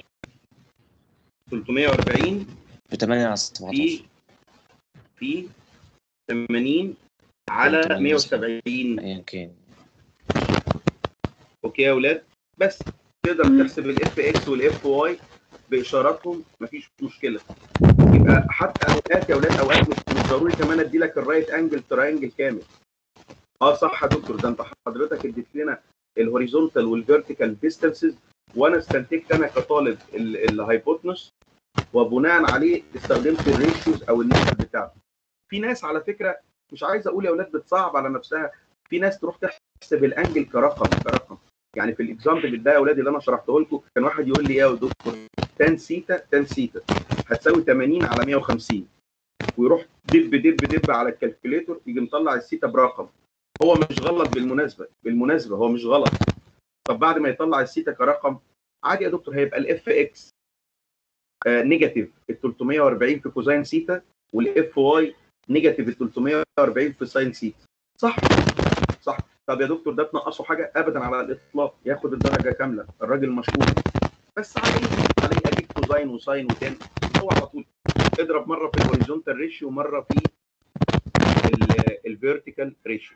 Speaker 1: 340
Speaker 7: ب 8 على
Speaker 1: في
Speaker 7: 17
Speaker 1: في 80 على 170
Speaker 7: ايا كان
Speaker 1: اوكي يا اولاد بس تقدر تحسب الاف اكس والاف واي باشاراتهم مفيش مشكله يبقى حتى اوقات يا اولاد اوقات مش مش ضروري كمان ادي لك الرايت انجل تراينجل كامل اه صح يا دكتور ده انت حضرتك اديت لنا الهوريزونتال والفيرتيكال ديستانسز وانا استنتجت انا كطالب ال- الهايبوتنس وبناء عليه استخدمت الريشيوز او النسب بتاعته في ناس على فكره مش عايز اقول يا اولاد بتصعب على نفسها في ناس تروح تحسب الانجل كرقم كرقم يعني في الاكزامبل ده يا اولاد اللي انا شرحته لكم كان واحد يقول لي يا دكتور تان سيتا تان سيتا هتساوي 80 على 150 ويروح دب دب دب على الكالكوليتور يجي مطلع السيتا برقم هو مش غلط بالمناسبه بالمناسبه هو مش غلط طب بعد ما يطلع السيتا كرقم عادي يا دكتور هيبقى الاف اكس نيجاتيف ال 340 في كوزين سيتا والاف واي نيجاتيف ال 340 في ساين سيتا صح صح طب يا دكتور ده تنقصه حاجه ابدا على الاطلاق ياخد الدرجه كامله الراجل مشهور بس عليه عليه اجيب كوزين وساين وتان هو على طول اضرب مره في الهوريزونتال ريشيو ومره في الفيرتيكال ريشيو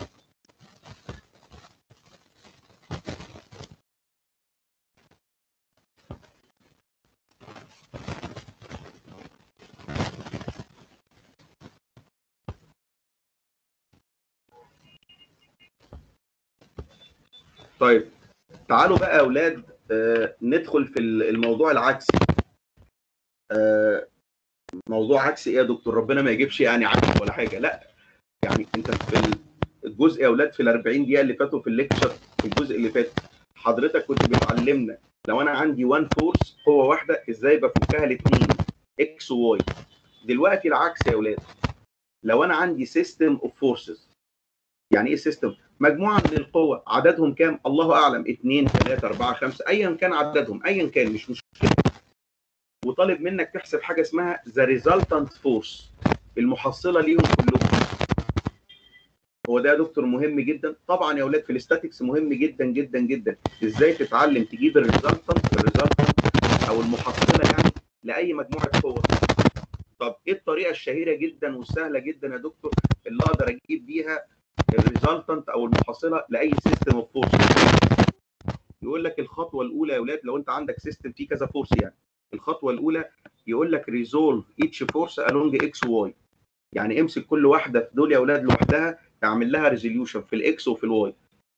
Speaker 1: طيب تعالوا بقى يا اولاد آه ندخل في الموضوع العكسي آه موضوع عكسي ايه يا دكتور ربنا ما يجيبش يعني عكس ولا حاجه لا يعني انت في الجزء يا اولاد في ال 40 دقيقه اللي فاتوا في الليكشر في الجزء اللي فات حضرتك كنت بتعلمنا لو انا عندي وان فورس قوه واحده ازاي بفكها لاثنين اكس وواي دلوقتي العكس يا اولاد لو انا عندي سيستم اوف فورسز يعني ايه سيستم مجموعه من القوى عددهم كام الله اعلم 2 3 4 5 ايا كان عددهم ايا كان مش مشكله وطالب منك تحسب حاجه اسمها ذا ريزلتنت فورس المحصله ليهم كلهم هو ده يا دكتور مهم جدا طبعا يا اولاد في الاستاتكس مهم جدا جدا جدا ازاي تتعلم تجيب الريزلتنت الريزلتنت او المحصله يعني لاي مجموعه قوى طب ايه الطريقه الشهيره جدا والسهله جدا يا دكتور اللي اقدر اجيب بيها الريزلتنت او المحصله لاي سيستم اوف فورس يقول لك الخطوه الاولى يا اولاد لو انت عندك سيستم فيه كذا فورس يعني الخطوه الاولى يقول لك ريزولف ايتش فورس along اكس واي يعني امسك كل واحده في دول يا اولاد لوحدها اعمل لها ريزوليوشن في الاكس وفي الواي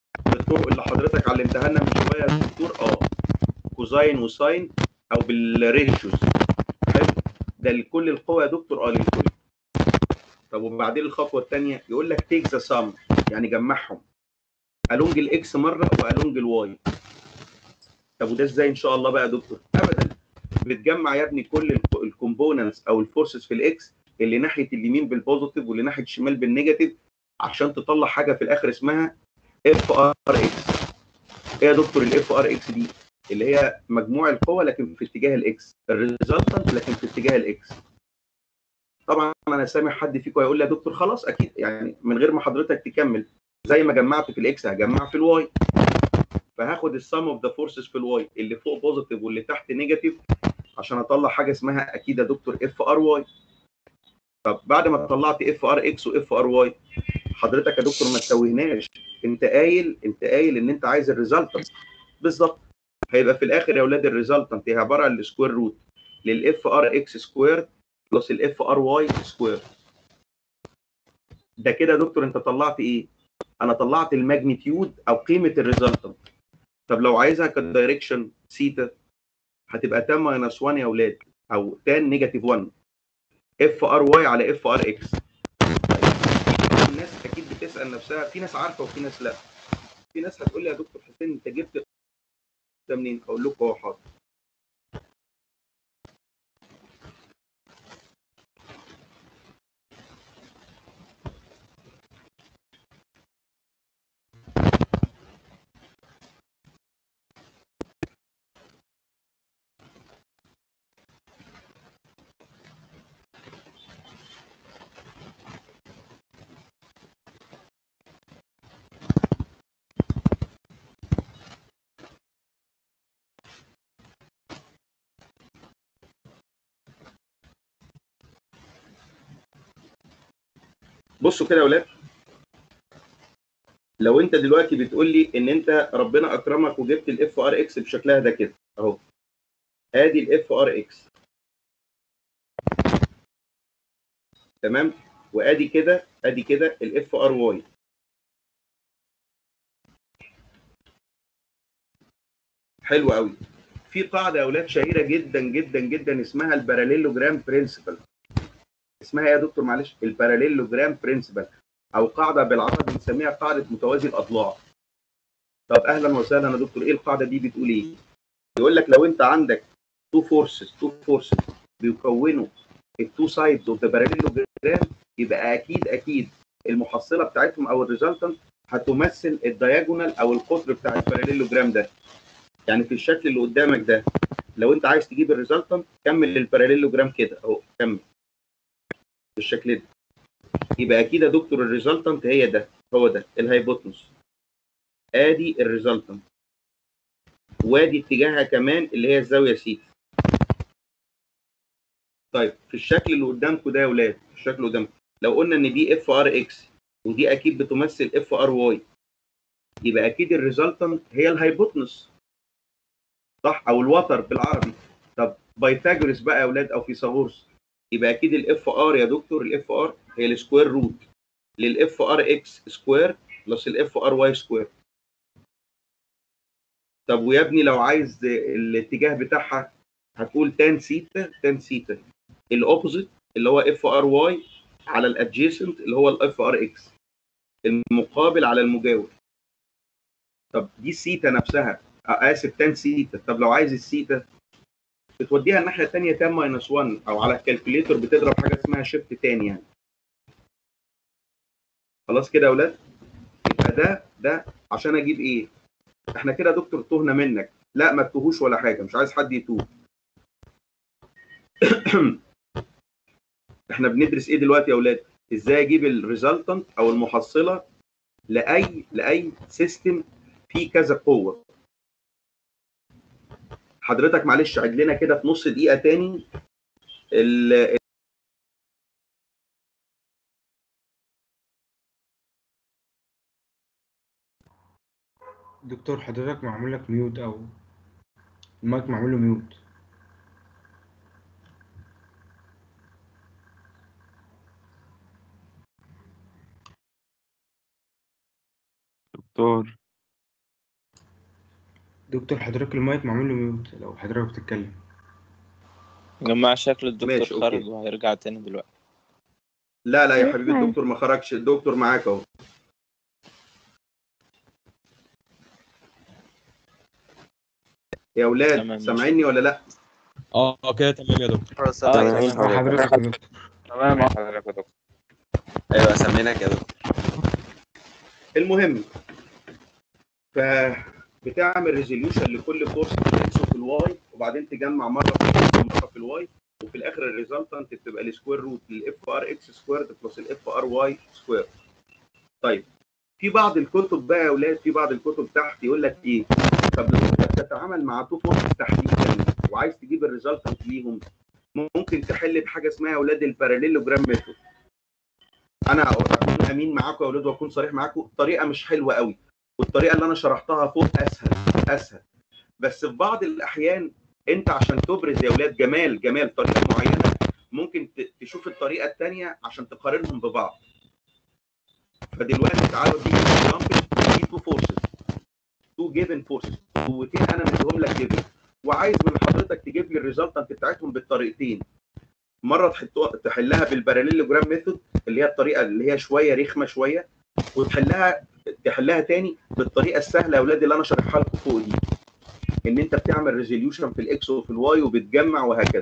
Speaker 1: بالطرق اللي حضرتك علمتها لنا من شويه يا دكتور اه كوزاين وساين او بالريشيوز حلو ده لكل القوى يا دكتور اه للكل طب وبعدين الخطوه الثانيه يقول لك تيك ذا سم يعني جمعهم الونج الاكس مره والونج الواي طب وده ازاي ان شاء الله بقى يا دكتور ابدا بتجمع يا ابني كل الكومبوننتس او الفورسز في الاكس اللي ناحيه اليمين بالبوزيتيف واللي ناحيه الشمال بالنيجاتيف عشان تطلع حاجه في الاخر اسمها اف ار اكس ايه يا دكتور الاف ار اكس دي اللي هي مجموع القوى لكن في اتجاه الاكس الريزلتنت لكن في اتجاه الاكس طبعا انا سامع حد فيكم هيقول لي يا دكتور خلاص اكيد يعني من غير ما حضرتك تكمل زي ما جمعت في الاكس هجمع في الواي فهاخد السم اوف ذا فورسز في الواي اللي فوق بوزيتيف واللي تحت نيجاتيف عشان اطلع حاجه اسمها اكيد يا دكتور اف ار واي طب بعد ما طلعت اف ار اكس واف ار واي حضرتك يا دكتور ما تتوهناش انت قايل انت قايل ان انت عايز الريزلتنت بالظبط هيبقى في الاخر يا اولاد الريزلتنت هي عباره عن السكوير روت للاف ار اكس سكوير بلس الاف ار واي سكوير ده كده يا دكتور انت طلعت ايه؟ انا طلعت الماجنتيود او قيمه الريزلتنت طب لو عايزها كدايركشن سيتا هتبقى تان ماينس 1 يا اولاد او تان نيجاتيف 1 اف ار واي على اف ار اكس الناس اكيد بتسال نفسها في ناس عارفه وفي ناس لا في ناس هتقول لي يا دكتور حسين انت جبت ده منين؟ اقول لكم اهو حاضر بصوا كده يا اولاد لو انت دلوقتي بتقول لي ان انت ربنا اكرمك وجبت الاف ار اكس بشكلها ده كده اهو ادي الاف ار اكس تمام وادي كده ادي كده الاف ار واي حلو قوي في قاعده يا اولاد شهيره جدا جدا جدا اسمها الباراليلوجرام برنسبل اسمها ايه يا دكتور معلش الباراليلوجرام برنسبل او قاعده بالعربي بنسميها قاعده متوازي الاضلاع طب اهلا وسهلا يا دكتور ايه القاعده دي بتقول ايه يقول لك لو انت عندك تو فورسز تو فورسز بيكونوا التو سايدز اوف ذا باراليلوجرام يبقى اكيد اكيد المحصله بتاعتهم او الريزلتنت هتمثل الدياجونال او القطر بتاع الباراليلوجرام ده يعني في الشكل اللي قدامك ده لو انت عايز تجيب الريزلتنت كمل الباراليلوجرام كده اهو كمل بالشكل ده يبقى اكيد يا دكتور الريزلتنت هي ده هو ده الهايبوتنس ادي الريزلتنت وادي اتجاهها كمان اللي هي الزاويه سيتا طيب في الشكل اللي قدامكم ده يا ولاد في الشكل اللي قدامكم لو قلنا ان دي اف ار اكس ودي اكيد بتمثل اف ار واي يبقى اكيد الريزلتنت هي الهايبوتنس صح او الوتر بالعربي طب بايثاجورس بقى يا اولاد او فيثاغورس يبقى اكيد الاف ار يا دكتور الاف ار هي السكوير روت للاف ار اكس سكوير بلس الاف ار واي سكوير طب ويا ابني لو عايز الاتجاه بتاعها هتقول تان سيتا تان سيتا الاوبوزيت اللي هو اف ار واي على الادجيسنت اللي هو الاف ار اكس المقابل على المجاور طب دي السيتا نفسها اسف تان سيتا طب لو عايز السيتا بتوديها الناحيه الثانيه تان ماينس 1 او على الكالكوليتر بتضرب حاجه اسمها شيفت تاني يعني خلاص كده يا اولاد يبقى ده ده عشان اجيب ايه احنا كده دكتور تهنا منك لا ما تتوهوش ولا حاجه مش عايز حد يتوه احنا بندرس ايه دلوقتي يا اولاد ازاي اجيب الريزلتنت او المحصله لاي لاي سيستم فيه كذا قوه حضرتك معلش عد لنا كده في نص دقيقه تاني ال
Speaker 3: دكتور حضرتك معمول لك ميوت او المايك معمول له ميوت
Speaker 9: دكتور
Speaker 3: دكتور حضرتك المايك معمول له ميوت لو حضرتك بتتكلم
Speaker 4: جماعة شكل الدكتور
Speaker 1: ماشي، أوكي.
Speaker 4: خرج وهيرجع تاني دلوقتي
Speaker 1: لا لا يا حبيبي
Speaker 2: معاك.
Speaker 1: الدكتور ما خرجش الدكتور معاك اهو يا اولاد
Speaker 4: تمام، ماشي.
Speaker 1: سامعيني ولا لا
Speaker 8: اه آه، كده تمام يا دكتور
Speaker 4: اه
Speaker 10: تمام
Speaker 4: تمام
Speaker 3: حضرتك يا دكتور
Speaker 6: تمام حضرتك يا دكتور
Speaker 7: ايوه سامعينك يا دكتور
Speaker 1: المهم ف بتعمل ريزوليوشن لكل فورس في الاكس وفي الواي وبعدين تجمع مره في الاكس ومره في الواي وفي الاخر الريزلتنت بتبقى السكوير روت للاف ار اكس سكويرد بلس الاف ار واي سكوير طيب في بعض الكتب بقى يا اولاد في بعض الكتب تحت يقول لك ايه طب لو انت بتتعامل مع تو فورس تحديدا وعايز تجيب الريزلتنت ليهم ممكن تحل بحاجه اسمها يا اولاد الباراليلوجرام ميثود انا اكون امين معاكم يا اولاد واكون صريح معاكم الطريقه مش حلوه قوي والطريقه اللي انا شرحتها فوق اسهل اسهل بس في بعض الاحيان انت عشان تبرز يا اولاد جمال جمال طريقه معينه ممكن ت- تشوف الطريقه الثانيه عشان تقارنهم ببعض فدلوقتي تعالوا دي اكزامبل دي تو فورسز تو جيفن فورسز قوتين انا مديهم لك جيفن وعايز من حضرتك تجيب لي الريزلتنت بتاعتهم بالطريقتين مره تحط- تحلها بالباراليلوجرام ميثود اللي هي الطريقه اللي هي شويه رخمه شويه وتحلها تحلها تاني بالطريقه السهله يا اولاد اللي انا شارحها لكم فوق دي ان انت بتعمل ريزوليوشن في الاكس وفي الواي وبتجمع وهكذا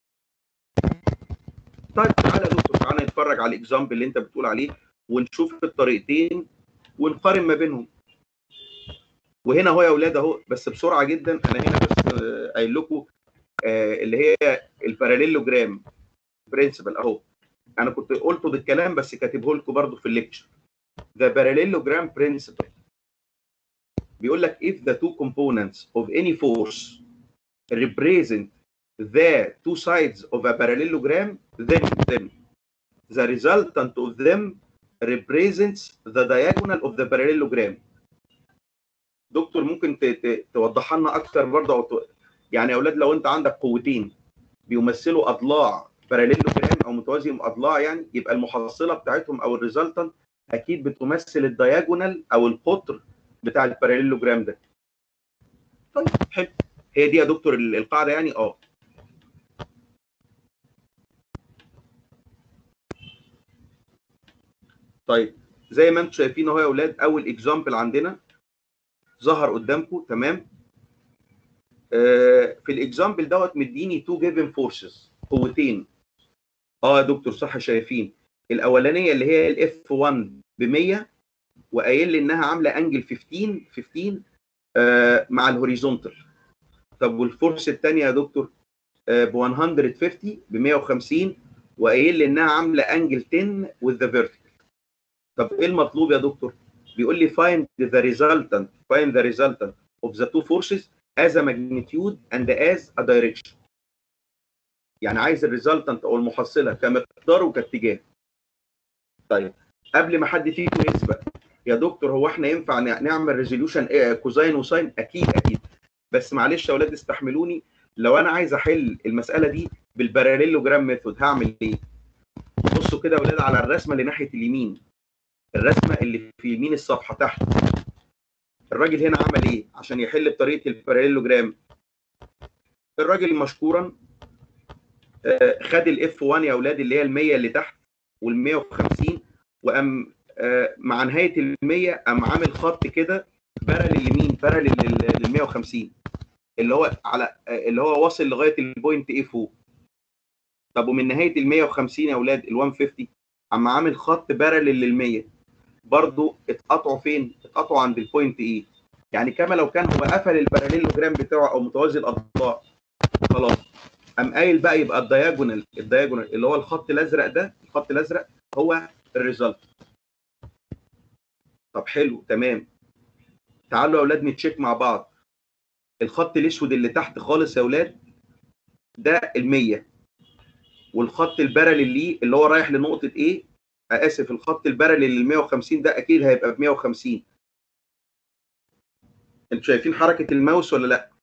Speaker 1: طيب تعالى يا دكتور تعالى نتفرج على الاكزامبل اللي انت بتقول عليه ونشوف الطريقتين ونقارن ما بينهم وهنا اهو يا اولاد اهو بس بسرعه جدا انا هنا بس آه، قايل لكم آه، اللي هي الباراليلوجرام برنسبل اهو انا كنت قلته بالكلام بس كاتبه لكم برضو في الليكتشر the parallelogram principle بيقول لك if the two components of any force represent the two sides of a parallelogram then then the resultant of them represents the diagonal of the parallelogram دكتور ممكن ت- ت- توضحها لنا اكتر برضه أو ت- يعني يا اولاد لو انت عندك قوتين بيمثلوا اضلاع باراليلوجرام او متوازي اضلاع يعني يبقى المحصله بتاعتهم او الريزلتنت اكيد بتمثل الدياجونال او القطر بتاع الباراليلوجرام ده طيب حلو هي دي يا دكتور ال- القاعده يعني اه طيب زي ما انتم شايفين اهو يا اولاد اول اكزامبل عندنا ظهر قدامكم تمام آه في الاكزامبل دوت مديني تو جيفن فورسز قوتين اه يا دكتور صح شايفين الاولانيه اللي هي الاف 1 ب 100 وقايل لي انها عامله انجل 15 15 آه مع الهوريزونتال طب والفورس الثانيه يا دكتور آه ب 150 ب 150 وقايل لي انها عامله انجل 10 with the vertical طب ايه المطلوب يا دكتور؟ بيقول لي find the resultant find the resultant of the two forces as a magnitude and as a direction يعني عايز الريزلتنت او المحصله كمقدار وكاتجاه طيب قبل ما حد فيكم يسبق يا دكتور هو احنا ينفع ن- نعمل ريزوليوشن كوزاين وساين اكيد اكيد بس معلش يا اولاد استحملوني لو انا عايز احل المساله دي بالباراليلوجرام ميثود هعمل ايه بصوا كده يا اولاد على الرسمه اللي ناحيه اليمين الرسمه اللي في يمين الصفحه تحت الراجل هنا عمل ايه عشان يحل بطريقه الباراليلوجرام الراجل مشكورا آه، خد الاف 1 يا اولاد اللي هي ال 100 اللي تحت وال 150 وقام آه، مع نهايه ال 100 قام عامل خط كده بارل لمين؟ بارل لل 150 اللي هو على آه، اللي هو واصل لغايه البوينت ايه فوق طب ومن نهايه ال 150 يا اولاد ال 150 قام عامل خط بارل لل 100 برضو اتقطعوا فين؟ اتقطعوا عند البوينت ايه؟ يعني كما لو كان هو قفل الباراليلوجرام بتاعه او متوازي الاضلاع خلاص قام قايل بقى يبقى الدياجونال الدياجونال اللي هو الخط الازرق ده الخط الازرق هو الريزلت طب حلو تمام تعالوا يا اولاد نتشيك مع بعض الخط الاسود اللي تحت خالص يا اولاد ده ال100 والخط البارل ليه اللي هو رايح لنقطه ايه اسف الخط البارل لل 150 ده اكيد هيبقى ب 150 انتوا شايفين حركه الماوس ولا لا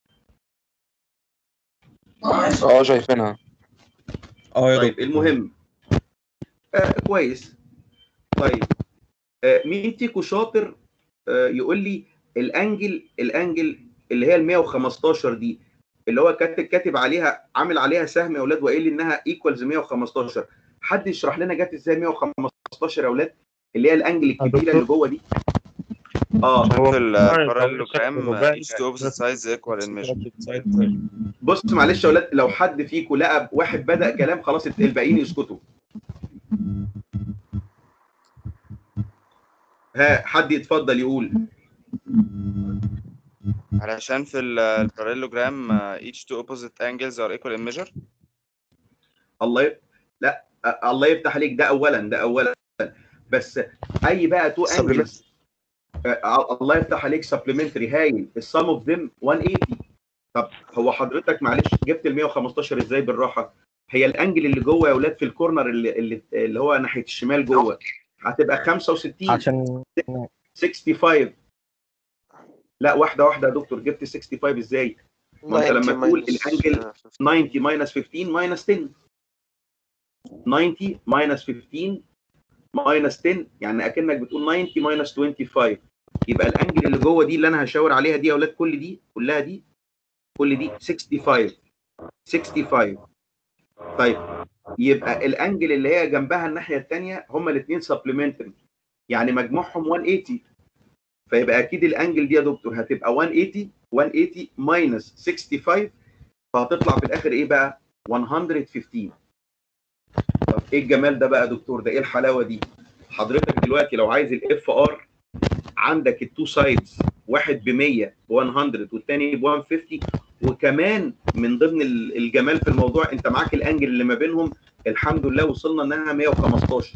Speaker 10: اه شايفينها
Speaker 8: اه يا
Speaker 1: طيب
Speaker 8: دكتور
Speaker 1: المهم آه كويس طيب آه مين فيكم شاطر آه يقول لي الانجل الانجل اللي هي ال 115 دي اللي هو كاتب كاتب عليها عامل عليها سهم يا اولاد وقايل لي انها ايكوالز 115 حد يشرح لنا جت ازاي 115 يا اولاد اللي هي الانجل الكبيره اللي جوه دي اه
Speaker 7: عشان في البارالوجرام
Speaker 8: رباعي.
Speaker 7: each to opposite sides equal in measure
Speaker 1: بص معلش يا اولاد لو حد فيكم لقى واحد بدا كلام خلاص الباقيين يسكتوا ها حد يتفضل يقول
Speaker 7: علشان في البارالوجرام each two opposite angles are equal in measure
Speaker 1: الله ي... لا أ- الله يفتح عليك ده اولا ده اولا بس اي بقى تو انجلز الله يفتح عليك سبلمنتري هايل السم اوف ذم 180 طب هو حضرتك معلش جبت ال 115 ازاي بالراحه هي الانجل اللي جوه يا اولاد في الكورنر اللي اللي, اللي هو ناحيه الشمال جوه هتبقى 65
Speaker 8: عشان
Speaker 1: 65 لا واحده واحده يا دكتور جبت 65 ازاي ما انت لما
Speaker 12: 90
Speaker 1: تقول
Speaker 12: minus،
Speaker 1: الانجل
Speaker 12: آه،
Speaker 1: 90 minus 15 minus 10 90 minus 15 minus 10 يعني اكنك بتقول 90 minus 25 يبقى الانجل اللي جوه دي اللي انا هشاور عليها دي يا اولاد كل دي كلها دي كل دي 65 65 طيب يبقى الانجل اللي هي جنبها الناحيه الثانيه هما الاثنين سبلمنتري يعني مجموعهم 180 فيبقى اكيد الانجل دي يا دكتور هتبقى 180 180 ماينس 65 فهتطلع في الاخر ايه بقى 115 طب ايه الجمال ده بقى يا دكتور ده ايه الحلاوه دي حضرتك دلوقتي لو عايز الاف ار عندك التو سايدز واحد ب 100 ب 100 والتاني ب 150 وكمان من ضمن ال- الجمال في الموضوع انت معاك الانجل اللي ما بينهم الحمد لله وصلنا انها 115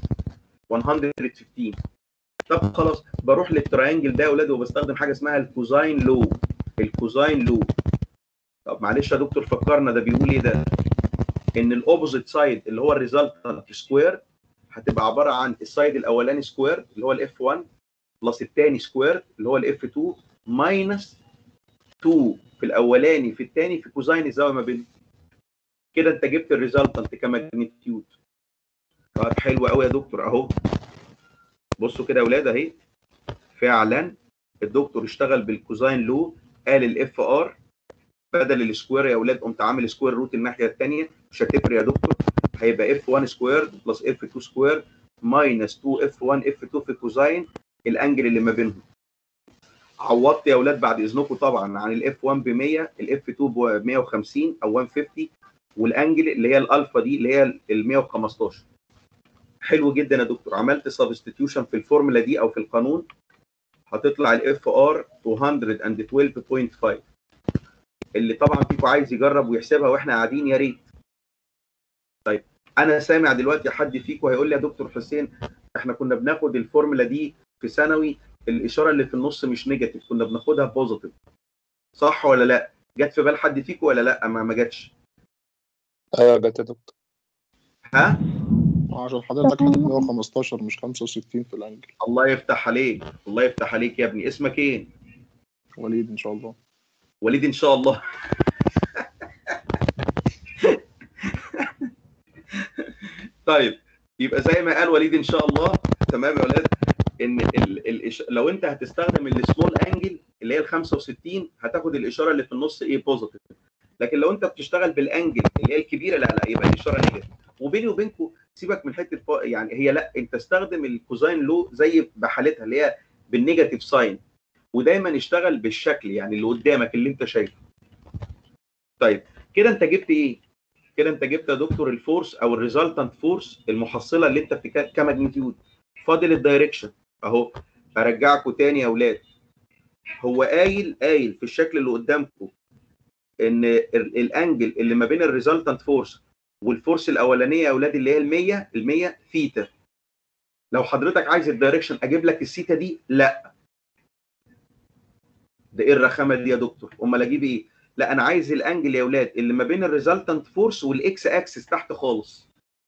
Speaker 1: 115 طب خلاص بروح للتراينجل ده يا اولاد وبستخدم حاجه اسمها الكوزاين لو الكوزاين لو طب معلش يا دكتور فكرنا ده بيقول ايه ده ان الاوبوزيت سايد اللي هو الريزلتنت سكوير هتبقى عباره عن السايد الاولاني سكوير اللي هو الاف 1 بلس الثاني سكوير اللي هو الاف 2 ماينس 2 في الاولاني في الثاني في كوزاين الزاويه ما بينهم كده انت جبت الريزلتنت كماجنتيود طب حلو قوي يا دكتور اهو بصوا كده يا اولاد اهي فعلا الدكتور اشتغل بالكوزاين لو قال الاف ار بدل السكوير يا اولاد قمت عامل سكوير روت الناحيه الثانيه مش هتفرق يا دكتور هيبقى اف 1 سكوير بلس اف 2 سكوير ماينس 2 اف 1 اف 2 في كوزاين الانجل اللي ما بينهم عوضت يا اولاد بعد اذنكم طبعا عن الاف 1 ب 100 الاف 2 ب 150 او 150 والانجل اللي هي الالفا دي اللي هي ال 115 حلو جدا يا دكتور عملت سبستيتيوشن في الفورمولا دي او في القانون هتطلع الاف ار 212.5 اللي طبعا فيكم عايز يجرب ويحسبها واحنا قاعدين يا ريت طيب انا سامع دلوقتي حد فيكم هيقول لي يا دكتور حسين احنا كنا بناخد الفورمولا دي في ثانوي الاشاره اللي في النص مش نيجاتيف كنا بناخدها بوزيتيف صح ولا لا جت في بال حد فيكم ولا لا ما ما جاتش
Speaker 10: ايوه جت يا دكتور
Speaker 1: ها
Speaker 10: عشان حضرتك حاطط 115 مش 65 في الانجل
Speaker 1: الله يفتح عليك الله يفتح عليك يا ابني اسمك ايه
Speaker 10: وليد ان شاء الله
Speaker 1: وليد ان شاء الله طيب يبقى زي ما قال وليد ان شاء الله تمام يا ولاد ان ال ال لو انت هتستخدم السمول انجل اللي هي ال 65 هتاخد الاشاره اللي في النص ايه بوزيتيف لكن لو انت بتشتغل بالانجل اللي هي الكبيره لا لا يبقى الاشاره نيجاتيف وبيني وبينكم سيبك من حته فوق- يعني هي لا انت استخدم الكوزاين لو زي بحالتها اللي هي بالنيجاتيف ساين ودايما اشتغل بالشكل يعني اللي قدامك اللي انت شايفه طيب كده انت جبت ايه كده انت جبت يا دكتور الفورس او الريزلتنت فورس المحصله اللي انت بتك- كماجنتيود فاضل الدايركشن اهو ارجعكم تاني يا اولاد هو قايل قايل في الشكل اللي قدامكم ان ال- الانجل اللي ما بين الريزلتنت فورس والفورس الاولانيه يا اولاد اللي هي ال 100 ال 100 ثيتا لو حضرتك عايز الدايركشن اجيب لك الثيتا دي لا ده ايه الرخامه دي يا دكتور امال اجيب ايه لا انا عايز الانجل يا اولاد اللي ما بين الريزلتنت فورس والاكس اكسس تحت خالص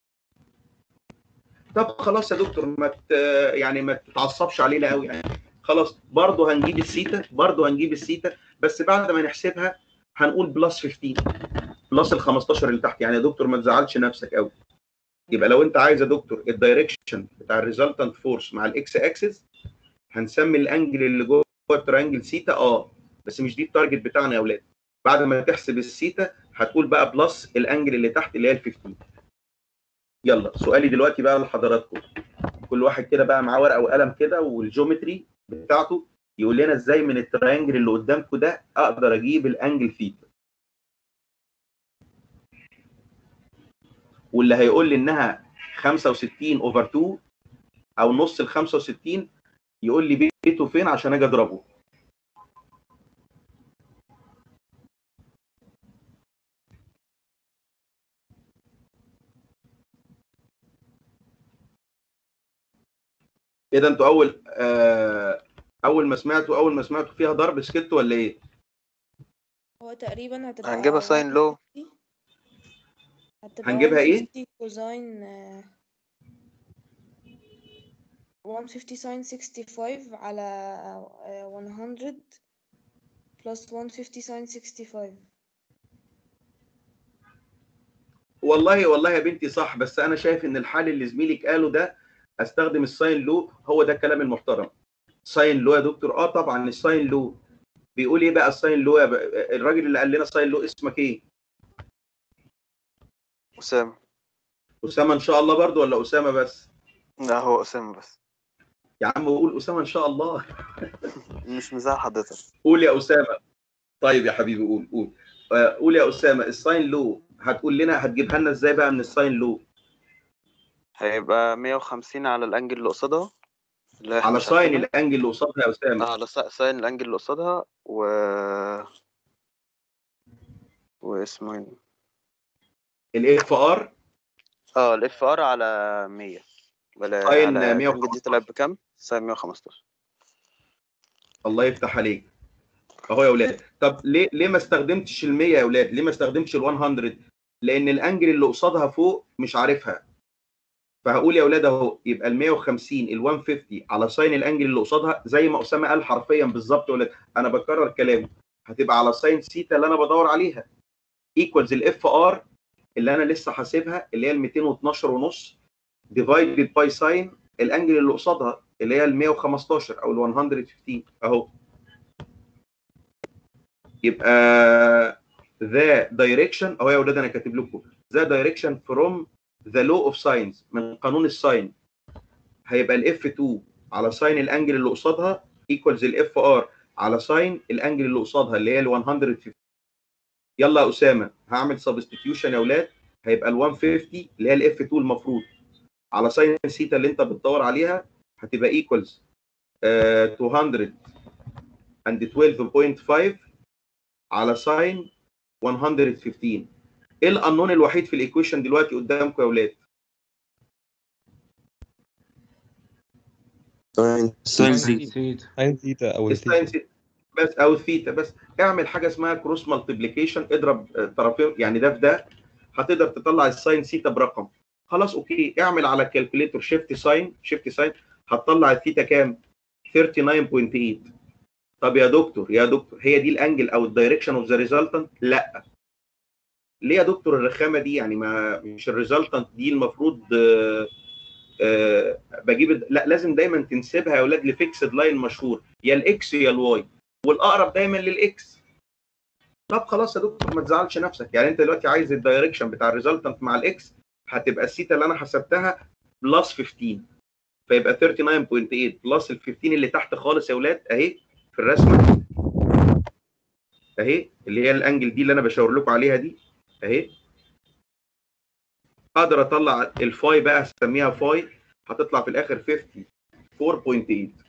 Speaker 1: طب خلاص يا دكتور ما ت... يعني ما تتعصبش علينا قوي يعني خلاص برضه هنجيب السيتا برضه هنجيب السيتا بس بعد ما نحسبها هنقول بلس 15 بلس ال 15 اللي تحت يعني يا دكتور ما تزعلش نفسك قوي يبقى لو انت عايز يا دكتور الدايركشن بتاع الريزلتنت فورس مع الاكس اكسس هنسمي الانجل اللي جوه التريانجل سيتا اه بس مش دي التارجت بتاعنا يا اولاد بعد ما تحسب السيتا هتقول بقى بلس الانجل اللي تحت اللي هي ال 15 يلا سؤالي دلوقتي بقى لحضراتكم كل واحد كده بقى معاه ورقه وقلم كده والجيومتري بتاعته يقول لنا ازاي من التريانجل اللي قدامكم ده اقدر اجيب الانجل ثيتا واللي هيقول لي انها 65 اوفر 2 او نص ال 65 يقول لي بيته فين عشان اجي اضربه ايه ده انتوا اول آه اول ما سمعتوا اول ما سمعتوا فيها ضرب سكتوا ولا ايه؟
Speaker 2: هو تقريبا هتبقى
Speaker 7: هنجيبها ساين لو
Speaker 2: 150 هتبقى
Speaker 1: هنجيبها ايه؟
Speaker 2: 150 كوزاين آه، 150 ساين 65 على آه، 100 بلس 150 ساين 65
Speaker 1: والله والله يا بنتي صح بس انا شايف ان الحل اللي زميلك قاله ده استخدم الساين لو هو ده الكلام المحترم ساين لو يا دكتور اه طبعا الساين لو بيقول ايه بقى الساين لو يا ب... الراجل اللي قال لنا ساين لو اسمك ايه
Speaker 7: أسامة
Speaker 1: اسامه ان شاء الله برضو ولا اسامه بس
Speaker 7: لا هو أسامة بس
Speaker 1: يا عم قول اسامه ان شاء الله
Speaker 7: مش مزاح حضرتك
Speaker 1: قول يا اسامه طيب يا حبيبي قول قول آه، قول يا اسامه الساين لو هتقول لنا هتجيبها لنا ازاي بقى من الساين لو
Speaker 7: هيبقى 150 على الأنجل اللي قصادها اللي إحنا
Speaker 1: على
Speaker 7: مش
Speaker 1: ساين
Speaker 7: عارفينها.
Speaker 1: الانجل اللي قصادها يا اسامه
Speaker 7: آه، على سا- ساين الأنجل اللي قصادها و واسمه ايه
Speaker 1: الاف ار
Speaker 7: اه الاف ار على 100 ولا
Speaker 1: ساين
Speaker 7: على
Speaker 1: 115.
Speaker 7: الأنجل دي طلعت بكام؟ ساين 115
Speaker 1: الله يفتح عليك اهو يا اولاد طب ليه ليه ما استخدمتش ال 100 يا اولاد ليه ما استخدمتش ال 100 لان الانجل اللي قصادها فوق مش عارفها فهقول يا اولاد اهو يبقى ال 150 ال 150 على ساين الانجل اللي قصادها زي ما اسامه قال حرفيا بالظبط يا اولاد انا بكرر كلامه هتبقى على ساين سيتا اللي انا بدور عليها ايكوالز الاف ار اللي انا لسه حاسبها اللي هي ال 212 ونص ديفايدد باي ساين الانجل اللي قصادها اللي هي ال 115 او ال 115 اهو يبقى ذا دايركشن اهو يا اولاد انا كاتب لكم ذا دايركشن فروم ذا لو اوف ساينز من قانون الساين هيبقى الاف 2 على ساين الانجل اللي قصادها ايكوالز الاف ار على ساين الانجل اللي قصادها اللي هي ال 150 يلا يا اسامه هعمل سبستيتيوشن يا اولاد هيبقى ال 150 اللي هي الاف 2 المفروض على ساين سيتا اللي انت بتدور عليها هتبقى ايكوالز 200 and 12.5 على ساين 115 ايه القانون الوحيد في الايكويشن دلوقتي قدامكم يا اولاد
Speaker 8: ساين
Speaker 3: سيتا
Speaker 8: ساين ثيتا او
Speaker 1: الساين
Speaker 8: الثيتا
Speaker 1: سيتا بس او الثيتا بس اعمل حاجه اسمها كروس مالتيبليكيشن اضرب آه، طرفين يعني ده في ده هتقدر تطلع الساين سيتا برقم خلاص اوكي اعمل على الكالكوليتور شيفت ساين شيفت ساين هتطلع الثيتا كام 39.8 طب يا دكتور يا دكتور هي دي الانجل او الدايركشن اوف ذا ريزلتنت لا ليه يا دكتور الرخامه دي يعني ما مش الريزلتنت دي المفروض آه، آه، بجيب الد- لا لازم دايما تنسبها يا اولاد لفيكسد لاين مشهور يا الاكس يا الواي والاقرب دايما للاكس طب خلاص يا دكتور ما تزعلش نفسك يعني انت دلوقتي عايز الدايركشن بتاع الريزلتنت مع الاكس هتبقى السيتا اللي انا حسبتها بلس 15 فيبقى 39.8 بلس ال 15 اللي تحت خالص يا اولاد اهي في الرسمه اهي اللي هي الانجل دي اللي انا بشاور لكم عليها دي اهي اقدر اطلع الفاي بقى هسميها فاي هتطلع في الاخر 54.8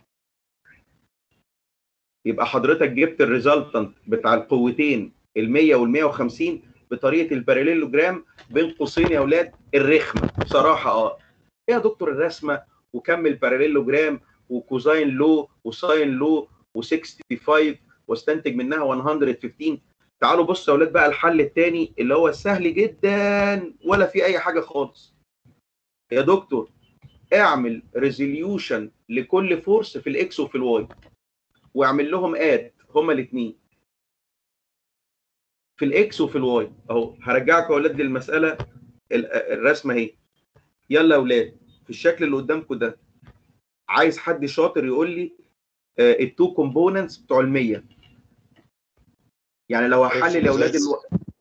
Speaker 1: يبقى حضرتك جبت الريزلتنت بتاع القوتين ال 100 وال 150 بطريقه الباراليلوجرام بين قوسين يا اولاد الرخمه بصراحه اه ايه يا دكتور الرسمه وكمل باراليلوجرام وكوزاين لو وساين لو و65 واستنتج منها 115 تعالوا بصوا يا اولاد بقى الحل الثاني اللي هو سهل جدا ولا في اي حاجه خالص يا دكتور اعمل ريزوليوشن لكل فورس في الاكس وفي الواي واعمل لهم اد هما الاثنين في الاكس وفي الواي اهو هرجعكم يا اولاد للمساله ال- الرسمه اهي يلا يا اولاد في الشكل اللي قدامكم ده عايز حد شاطر يقول لي التو كومبوننتس بتوع ال 100 يعني لو هحلل يا اولاد الو...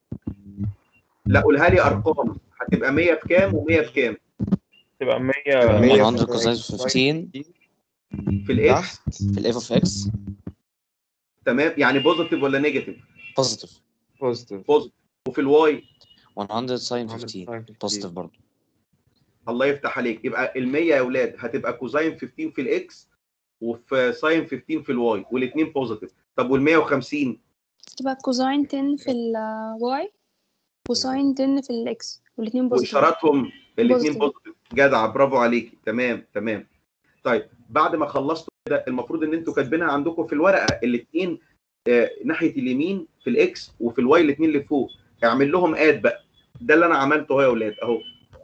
Speaker 1: لا قولها لي ارقام هتبقى 100 بكام و100 بكام
Speaker 3: تبقى 100
Speaker 4: 100 cosine 15
Speaker 1: في الاكس
Speaker 4: تحت في الاف اوف اكس
Speaker 1: تمام يعني بوزيتيف ولا نيجاتيف
Speaker 4: بوزيتيف
Speaker 3: بوزيتيف
Speaker 1: بوزيتيف وفي الواي
Speaker 4: 100 ساين 15 بوزيتيف برضه
Speaker 1: الله يفتح عليك يبقى ال 100 يا اولاد هتبقى كوزاين 15 في الاكس وفي ساين 15 في الواي والاثنين بوزيتيف طب وال 150
Speaker 5: تبقى كوزاين 10 في الواي وساين 10 في الاكس والاثنين بوزيتيف
Speaker 1: واشاراتهم الاثنين
Speaker 5: Positive.
Speaker 1: بوزيتيف جدع برافو عليكي تمام تمام طيب بعد ما خلصتوا كده المفروض ان انتوا كاتبينها عندكم في الورقه الاثنين آه ناحيه اليمين في الاكس وفي الواي الاثنين اللي فوق اعمل لهم اد بقى ده اللي انا عملته اهو يا اولاد اهو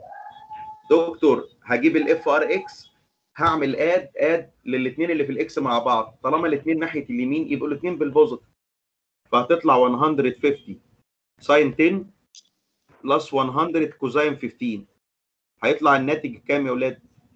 Speaker 1: دكتور هجيب الاف ار اكس هعمل اد اد للاثنين اللي في الاكس مع بعض طالما الاثنين ناحيه اليمين يبقوا الاثنين بالبوزيتيف فهتطلع 150 ساين 10 بلس 100 كوزاين 15 هيطلع الناتج كام يا اولاد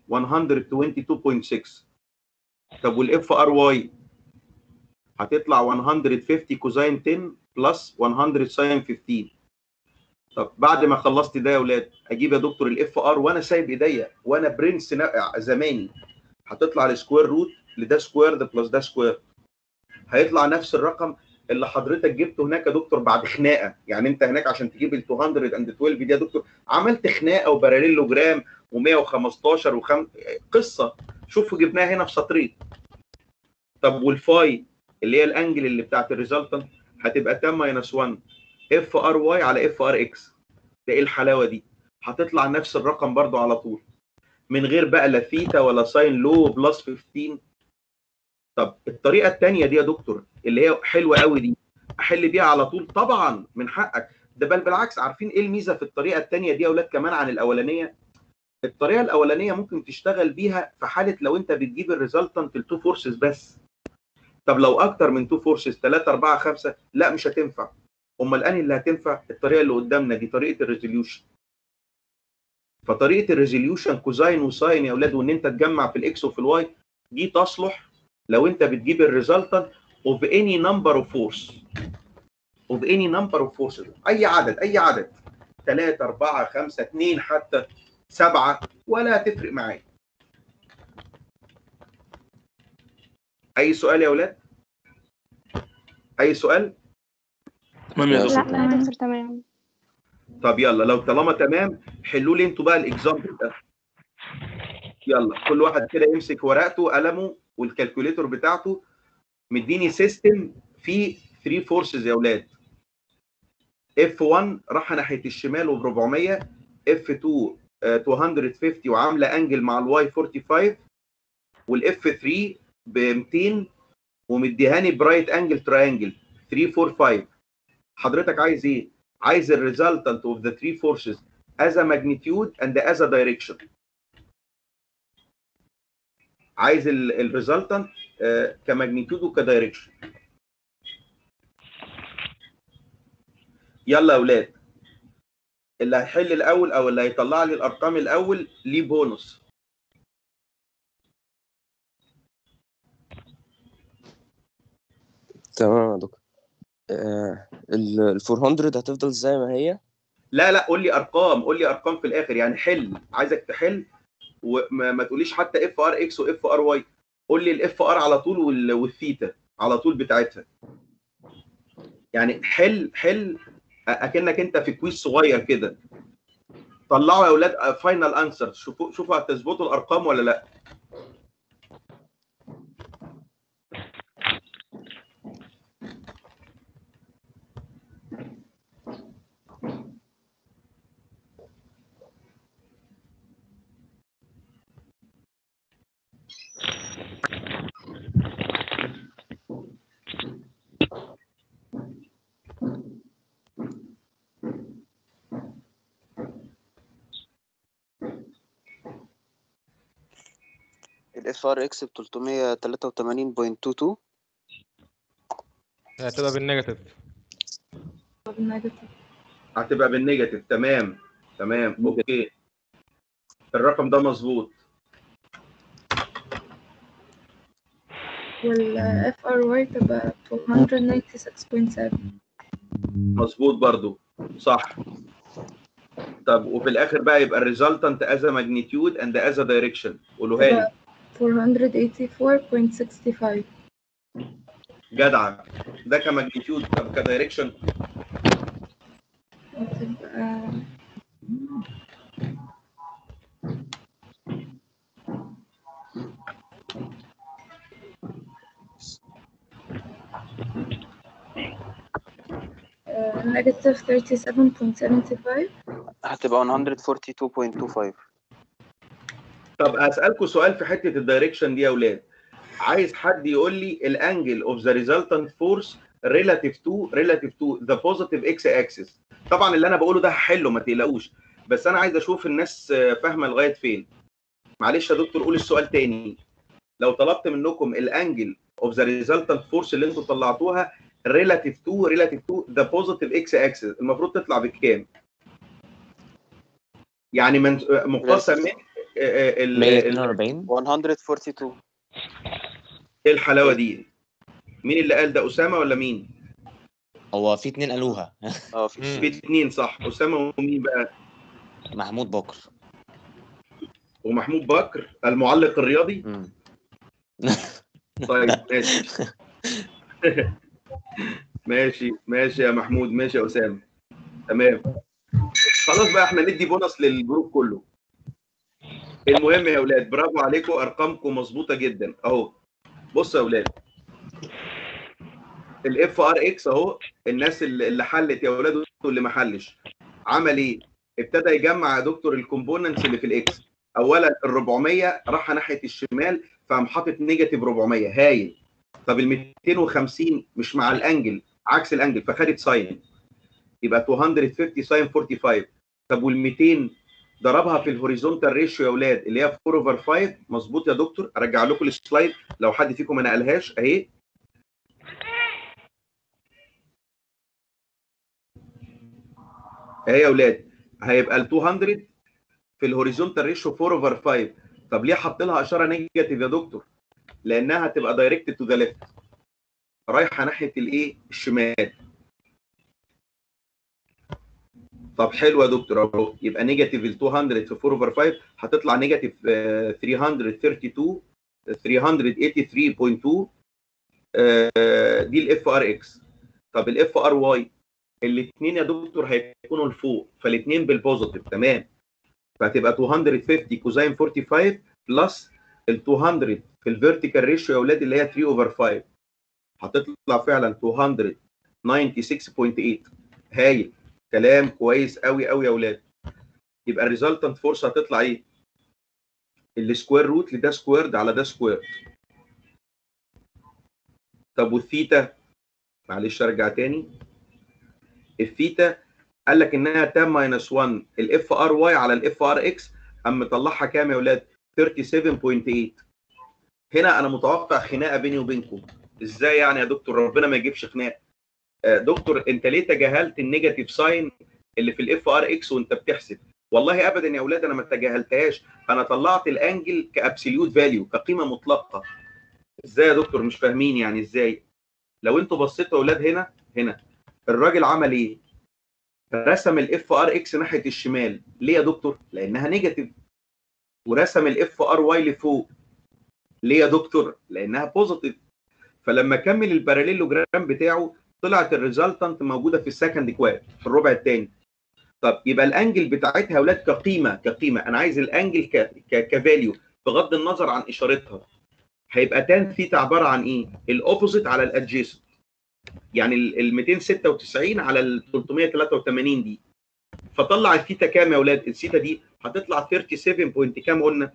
Speaker 1: 122.6 طب والاف ار واي هتطلع 150 كوزاين 10 بلس 100 ساين 15 طب بعد ما خلصت ده يا اولاد اجيب يا دكتور الاف ار وانا سايب ايديا وانا برنس نا- زماني هتطلع السكوير روت لده سكوير ده بلس ده سكوير هيطلع نفس الرقم اللي حضرتك جبته هناك يا دكتور بعد خناقه يعني انت هناك عشان تجيب ال 212 دي يا دكتور عملت خناقه وباراليلوجرام و115 وخم... قصه شوفوا جبناها هنا في سطرين طب والفاي اللي هي الانجل اللي بتاعت الريزلتنت هتبقى 10 ماينس 1 اف ار واي على اف ار اكس ده ايه الحلاوه دي هتطلع نفس الرقم برضو على طول من غير بقى لا ثيتا ولا ساين لو بلس 15 طب الطريقه الثانيه دي يا دكتور اللي هي حلوه قوي دي احل بيها على طول طبعا من حقك ده بل بالعكس عارفين ايه الميزه في الطريقه الثانيه دي يا اولاد كمان عن الاولانيه الطريقه الاولانيه ممكن تشتغل بيها في حاله لو انت بتجيب الريزلتنت التو فورسز بس طب لو اكتر من تو فورسز 3 4 5 لا مش هتنفع امال انهي اللي هتنفع الطريقه اللي قدامنا دي طريقه الريزوليوشن فطريقه الريزوليوشن كوزاين وساين يا اولاد وان انت تجمع في الاكس وفي الواي دي تصلح لو انت بتجيب الريزلتنت اوف اني نمبر اوف فورس اوف اني نمبر اوف فورسز اي عدد اي عدد 3 4 5 2 حتى 7 ولا هتفرق معايا اي سؤال يا اولاد اي سؤال
Speaker 9: تمام يا
Speaker 5: لا
Speaker 9: دكتور
Speaker 5: لا يا دكتور تمام
Speaker 1: طب يلا لو طالما تمام حلوا لي انتوا بقى الاكزامبل ده يلا كل واحد كده يمسك ورقته وقلمه والكالكوليتور بتاعته مديني سيستم فيه 3 فورسز يا اولاد F1 راح ناحيه الشمال وب 400 F2 آه، 250 وعامله انجل مع الواي 45 والاف 3 ب 200 ومديهاني برايت انجل تراينجل 3 4 5 حضرتك عايز ايه؟ عايز الريزلتنت اوف ذا 3 فورسز as a magnitude and as a direction عايز الريزلتنت كماجنتيود وكدايركشن يلا يا اولاد اللي هيحل الاول او اللي هيطلع لي الارقام الاول ليه بونص
Speaker 12: تمام يا دكتور آه ال ال 400 هتفضل زي ما هي
Speaker 1: لا لا قول لي ارقام قول لي ارقام في الاخر يعني حل عايزك تحل وما ما تقوليش حتى اف ار اكس واف ار واي قول لي الاف ار على طول وال- والثيتا على طول بتاعتها يعني حل حل اكنك انت في كويز صغير كده طلعوا يا اولاد فاينل انسر شوفوا شوفوا هتظبطوا الارقام ولا لا
Speaker 12: الاف ار اكس ب 383.22
Speaker 6: هتبقى بالنيجاتيف
Speaker 1: هتبقى بالنيجاتيف تمام تمام اوكي الرقم ده مظبوط
Speaker 2: وال FRY تبقى 296.7
Speaker 1: مظبوط برضو صح طب وفي الاخر بقى يبقى الريزلتنت از ماجنتيود اند از دايركشن قولوها لي
Speaker 2: 484.65
Speaker 1: جدعه ده كماجنتيود طب كدايركشن
Speaker 2: هتبقى negative 37.75
Speaker 4: هتبقى 142.25
Speaker 1: طب هسألكوا سؤال في حتة الدايركشن دي يا أولاد عايز حد يقول لي الانجل اوف ذا resultant فورس relative to relative to the positive x axis طبعا اللي انا بقوله ده هحله ما تقلقوش بس انا عايز اشوف الناس فاهمه لغايه فين معلش يا دكتور قول السؤال تاني لو طلبت منكم الانجل اوف ذا resultant فورس اللي انتوا طلعتوها relative to relative to the positive x axis المفروض تطلع بكام؟ يعني من مقتسم من ال- ال-
Speaker 4: 142 142
Speaker 1: ايه الحلاوه دي؟ مين اللي قال ده اسامه ولا مين؟
Speaker 13: هو في اتنين قالوها
Speaker 4: اه
Speaker 1: في اتنين صح اسامه ومين بقى؟
Speaker 13: محمود بكر
Speaker 1: ومحمود بكر المعلق الرياضي طيب ماشي ماشي ماشي يا محمود ماشي يا اسامه تمام خلاص بقى احنا ندي بونص للجروب كله المهم يا اولاد برافو عليكم ارقامكم مظبوطه جدا اهو بصوا يا اولاد الاف ار اكس اهو الناس اللي اللي حلت يا اولاد واللي ما حلش عمل ايه؟ ابتدى يجمع يا دكتور الكومبوننتس اللي في الاكس اولا ال 400 راح ناحيه الشمال فقام حاطط نيجاتيف 400 هايل طب ال 250 مش مع الانجل عكس الانجل فخدت ساين يبقى 250 ساين 45 طب وال 200 ضربها في الهوريزونتال ريشيو يا اولاد اللي هي 4 اوفر 5 مظبوط يا دكتور ارجع لكم السلايد لو حد فيكم ما نقلهاش اهي اهي يا اولاد هيبقى ال 200 في الهوريزونتال ريشيو 4 اوفر 5 طب ليه حط لها اشاره نيجاتيف يا دكتور؟ لانها هتبقى دايركت تو ذا ليفت رايحه ناحيه الايه؟ الشمال طب حلو يا دكتور اهو يبقى نيجاتيف ال 200 في 4 اوفر 5 هتطلع نيجاتيف 332 383.2 آه، دي الاف ار اكس طب الاف ار واي الاثنين يا دكتور هيكونوا لفوق فالاثنين بالبوزيتيف تمام فهتبقى 250 كوزين 45 بلس ال 200 في الفيرتيكال ريشيو يا اولاد اللي هي 3 اوفر 5 هتطلع فعلا 296.8 هايل كلام كويس قوي قوي يا اولاد يبقى الريزلتنت فورس هتطلع ايه؟ السكوير روت لده سكويرد على ده سكوير طب والثيتا معلش ارجع تاني الثيتا قال لك انها تان ماينس 1 الاف ار واي على الاف ار اكس اما مطلعها كام يا اولاد 37.8 هنا انا متوقع خناقه بيني وبينكم ازاي يعني يا دكتور ربنا ما يجيبش خناقه آه، دكتور انت ليه تجاهلت النيجاتيف ساين اللي في الاف ار اكس وانت بتحسب والله ابدا يا اولاد انا ما تجاهلتهاش انا طلعت الانجل كابسوليوت فاليو كقيمه مطلقه ازاي يا دكتور مش فاهمين يعني ازاي لو انتوا بصيتوا يا اولاد هنا هنا الراجل عمل ايه رسم الاف ار اكس ناحيه الشمال ليه يا دكتور لانها نيجاتيف ورسم الاف ار واي لفوق ليه يا دكتور لانها بوزيتيف فلما كمل الباراليلوجرام بتاعه طلعت الريزلتنت موجوده في السكند كواد في الربع الثاني طب يبقى الانجل بتاعتها يا اولاد كقيمه كقيمه انا عايز الانجل ك ك كفاليو بغض النظر عن اشارتها هيبقى تان ثيتا عباره عن ايه؟ الاوبوزيت على الادجيسنت يعني ال 296 على ال 383 دي فطلع الثيتا كام يا اولاد؟ الثيتا دي هتطلع 37 بوينت كام قلنا؟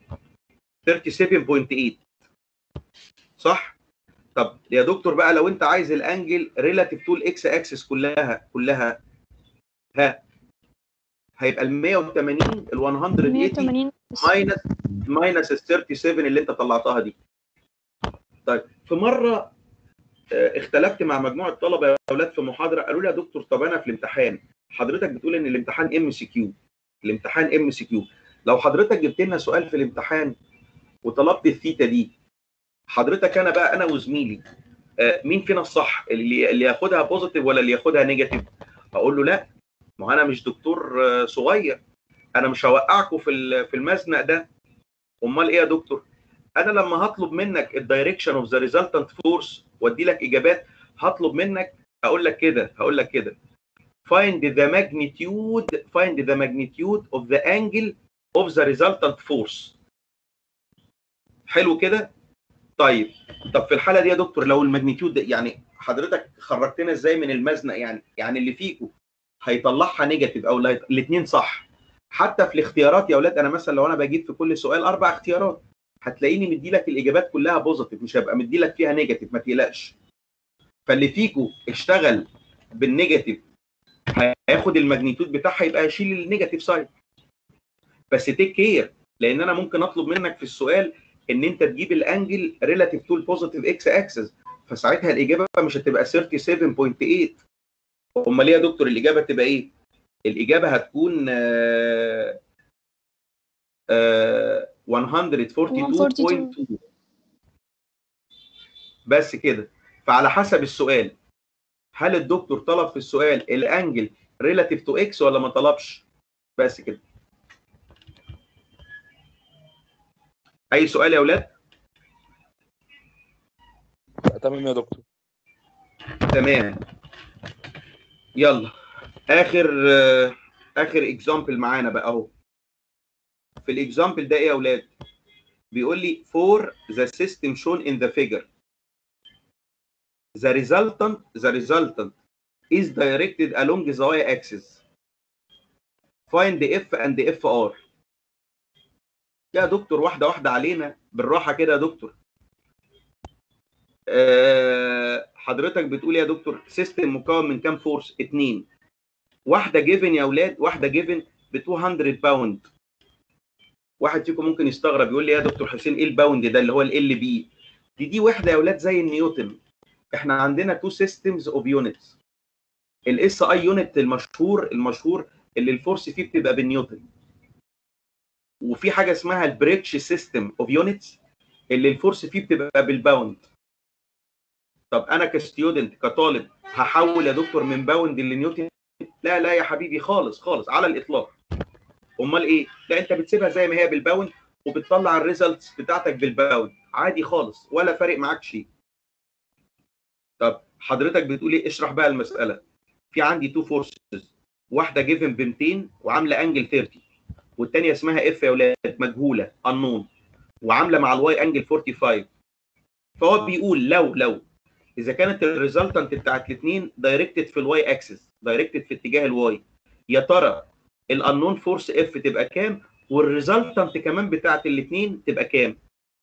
Speaker 1: 37.8 صح؟ طب يا دكتور بقى لو انت عايز الانجل ريلاتيف تو الاكس اكسس كلها كلها ها هيبقى ال 180 ال 180
Speaker 5: 180
Speaker 1: ماينس ماينس ال 37 اللي انت طلعتها دي طيب في مره آه، اختلفت مع مجموعه طلبه يا اولاد في محاضره قالوا لي يا دكتور طب انا في الامتحان حضرتك بتقول ان الامتحان ام سي كيو الامتحان ام سي كيو لو حضرتك جبت لنا سؤال في الامتحان وطلبت الثيتا دي حضرتك انا بقى انا وزميلي آه، مين فينا الصح اللي اللي ياخدها بوزيتيف ولا اللي ياخدها نيجاتيف اقول له لا ما هو انا مش دكتور آه، صغير انا مش هوقعكم في ال- في المزنق ده امال ايه يا دكتور انا لما هطلب منك الدايركشن اوف ذا ريزلتنت فورس وادي لك اجابات هطلب منك اقول لك كده هقول لك كده find the magnitude find the magnitude of the angle of the resultant force حلو كده طيب طب في الحاله دي يا دكتور لو الماجنتيود ده يعني حضرتك خرجتنا ازاي من المزنق يعني يعني اللي فيكم هيطلعها نيجاتيف او الاثنين صح حتى في الاختيارات يا اولاد انا مثلا لو انا بجيب في كل سؤال اربع اختيارات هتلاقيني مدي لك الاجابات كلها بوزيتيف مش هبقى مدي لك فيها نيجاتيف ما تقلقش فاللي فيكم اشتغل بالنيجاتيف هياخد الماجنتيود بتاعها يبقى يشيل النيجاتيف سايد بس تيك كير لان انا ممكن اطلب منك في السؤال ان انت تجيب الانجل ريلاتيف تو البوزيتيف اكس اكسس فساعتها الاجابه مش هتبقى 37.8 امال ايه يا دكتور الاجابه تبقى ايه؟ الاجابه هتكون آه آه 142.2 بس كده فعلى حسب السؤال هل الدكتور طلب في السؤال الانجل ريلاتيف تو اكس ولا ما طلبش؟ بس كده اي سؤال يا اولاد؟
Speaker 6: تمام يا دكتور
Speaker 1: تمام يلا اخر آه، اخر اكزامبل معانا بقى اهو في الاكزامبل ده ايه يا اولاد بيقول لي for the system shown in the figure the resultant the resultant is directed along the y axis find the f and the fr يا دكتور واحده واحده علينا بالراحه كده يا دكتور آه، حضرتك بتقول يا دكتور سيستم مكون من كام فورس؟ اتنين. واحده جيفن يا اولاد واحده جيفن ب 200 باوند. واحد فيكم ممكن يستغرب يقول لي يا دكتور حسين ايه الباوند ده اللي هو ال بي؟ دي دي وحده يا اولاد زي النيوتن. احنا عندنا تو سيستمز اوف يونتس. الاس اي يونت المشهور المشهور اللي الفورس فيه بتبقى بالنيوتن. وفي حاجه اسمها البريتش سيستم اوف يونتس اللي الفورس فيه بتبقى بالباوند. طب انا كستودنت كطالب هحول يا دكتور من باوند لنيوتن لا لا يا حبيبي خالص خالص على الاطلاق امال ايه لا انت بتسيبها زي ما هي بالباوند وبتطلع الريزلتس بتاعتك بالباوند عادي خالص ولا فارق معاك شيء طب حضرتك بتقول ايه اشرح بقى المساله في عندي تو فورسز واحده جيفن ب 200 وعامله انجل 30 والثانيه اسمها اف يا اولاد مجهوله النون وعامله مع الواي انجل 45 فهو بيقول لو لو اذا كانت الريزلتنت بتاعت الاثنين دايركتد في الواي اكسس دايركتد في اتجاه الواي يا ترى الانون فورس اف تبقى كام والريزلتنت كمان بتاعت الاثنين تبقى كام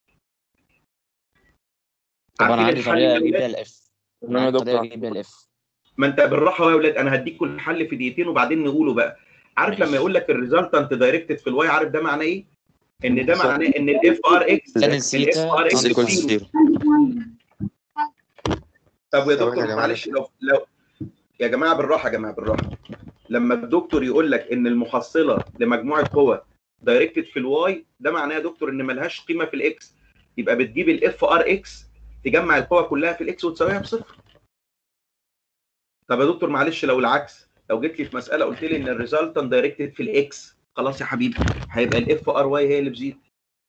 Speaker 13: طب انا
Speaker 1: عارفين
Speaker 13: عندي
Speaker 1: الحل
Speaker 13: طريقه
Speaker 1: يا
Speaker 13: اجيب بيها
Speaker 1: ولاد؟
Speaker 13: الاف
Speaker 6: تمام يا
Speaker 13: عندي طريقه
Speaker 6: دكتور
Speaker 13: اجيب بيها الاف
Speaker 1: ما انت بالراحه يا اولاد انا هديك كل حل في دقيقتين وبعدين نقوله بقى عارف لما يقول لك الريزلتنت دايركتد في الواي عارف ده معناه ايه ان ده معناه ان الاف ار اكس
Speaker 13: تاني
Speaker 1: الاف
Speaker 13: نسيتها
Speaker 1: ار
Speaker 12: is
Speaker 1: اكس
Speaker 12: equal to
Speaker 1: زيرو
Speaker 12: zero
Speaker 1: طب يا
Speaker 9: ثواني يا
Speaker 1: دكتور
Speaker 9: جماعة.
Speaker 1: معلش لو لو يا جماعه بالراحه يا جماعه بالراحه لما الدكتور يقول لك ان المحصله لمجموعه قوى دايركتد في الواي ده معناه يا دكتور ان ملهاش قيمه في الاكس يبقى بتجيب الاف ار اكس تجمع القوى كلها في الاكس وتساويها بصفر طب يا دكتور معلش لو العكس لو جيت لي في مساله قلت لي ان الريزلتنت دايركتد في الاكس خلاص يا حبيبي هيبقى الاف ار واي هي اللي بزيرو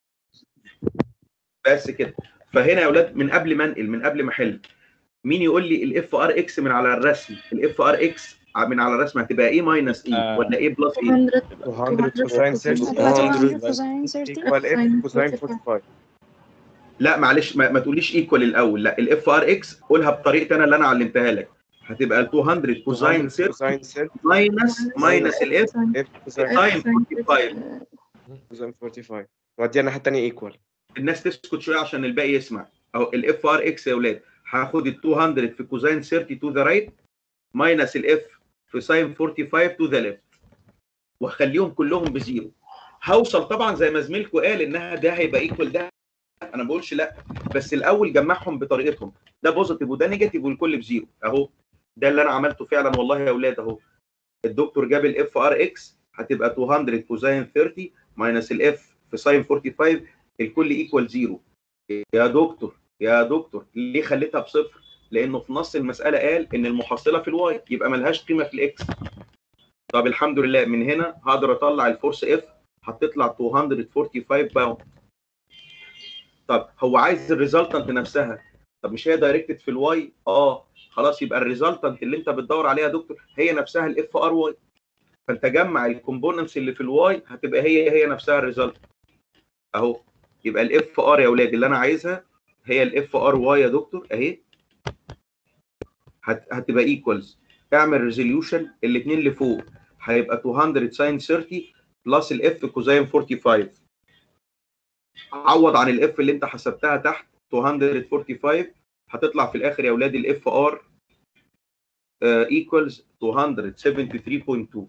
Speaker 1: بس كده فهنا يا اولاد من قبل ما انقل من قبل ما احل مين يقول لي الاف ار اكس من على الرسم الاف ار اكس من على الرسم هتبقى ايه ماينس ايه
Speaker 3: آه.
Speaker 1: ولا ايه بلس ايه
Speaker 2: 200
Speaker 3: 200 كوساين 30
Speaker 5: هتبقى 200
Speaker 12: 100
Speaker 5: كوزين 30
Speaker 3: ايكوال اف كوساين 45
Speaker 1: لا معلش ما, ما تقوليش ايكوال الاول لا الاف ار اكس قولها بطريقتي انا اللي انا علمتها لك هتبقى ال 200 كوزين 30
Speaker 3: كوساين 30
Speaker 1: ماينس ماينس الاف
Speaker 3: اف كوساين
Speaker 1: ساين 45
Speaker 3: كوساين 45 وادي الناحيه الثانيه ايكوال
Speaker 1: الناس تسكت شويه عشان الباقي يسمع اهو الاف ار اكس يا اولاد هاخد ال 200 في كوزين 30 تو ذا رايت ماينس الاف في ساين 45 تو ذا ليفت واخليهم كلهم بزيرو هوصل طبعا زي ما زميلكم قال انها ده هيبقى ايكوال ده انا ما بقولش لا بس الاول جمعهم بطريقتهم ده بوزيتيف وده نيجاتيف والكل بزيرو اهو ده اللي انا عملته فعلا والله يا اولاد اهو الدكتور جاب الاف ار اكس هتبقى 200 كوزين 30 ماينس الاف في ساين 45 الكل ايكوال زيرو يا دكتور يا دكتور ليه خليتها بصفر لانه في نص المساله قال ان المحصله في الواي يبقى ملهاش قيمه في الاكس طب الحمد لله من هنا هقدر اطلع الفورس اف هتطلع 245 باوند طب هو عايز الريزلتنت نفسها طب مش هي دايركتد في الواي اه خلاص يبقى الريزلتنت اللي انت بتدور عليها يا دكتور هي نفسها الاف ار واي فانت جمع الكومبوننتس اللي في الواي هتبقى هي هي نفسها الريزلت اهو يبقى الاف ار يا اولاد اللي انا عايزها هي الاف ار واي يا دكتور اهي هت- هتبقى ايكوالز اعمل ريزوليوشن الاثنين اللي فوق هيبقى 200 ساين 30 بلس الاف كوزين 45 عوض عن الاف اللي انت حسبتها تحت 245 هتطلع في الاخر يا اولاد الاف ار ايكوالز 273.2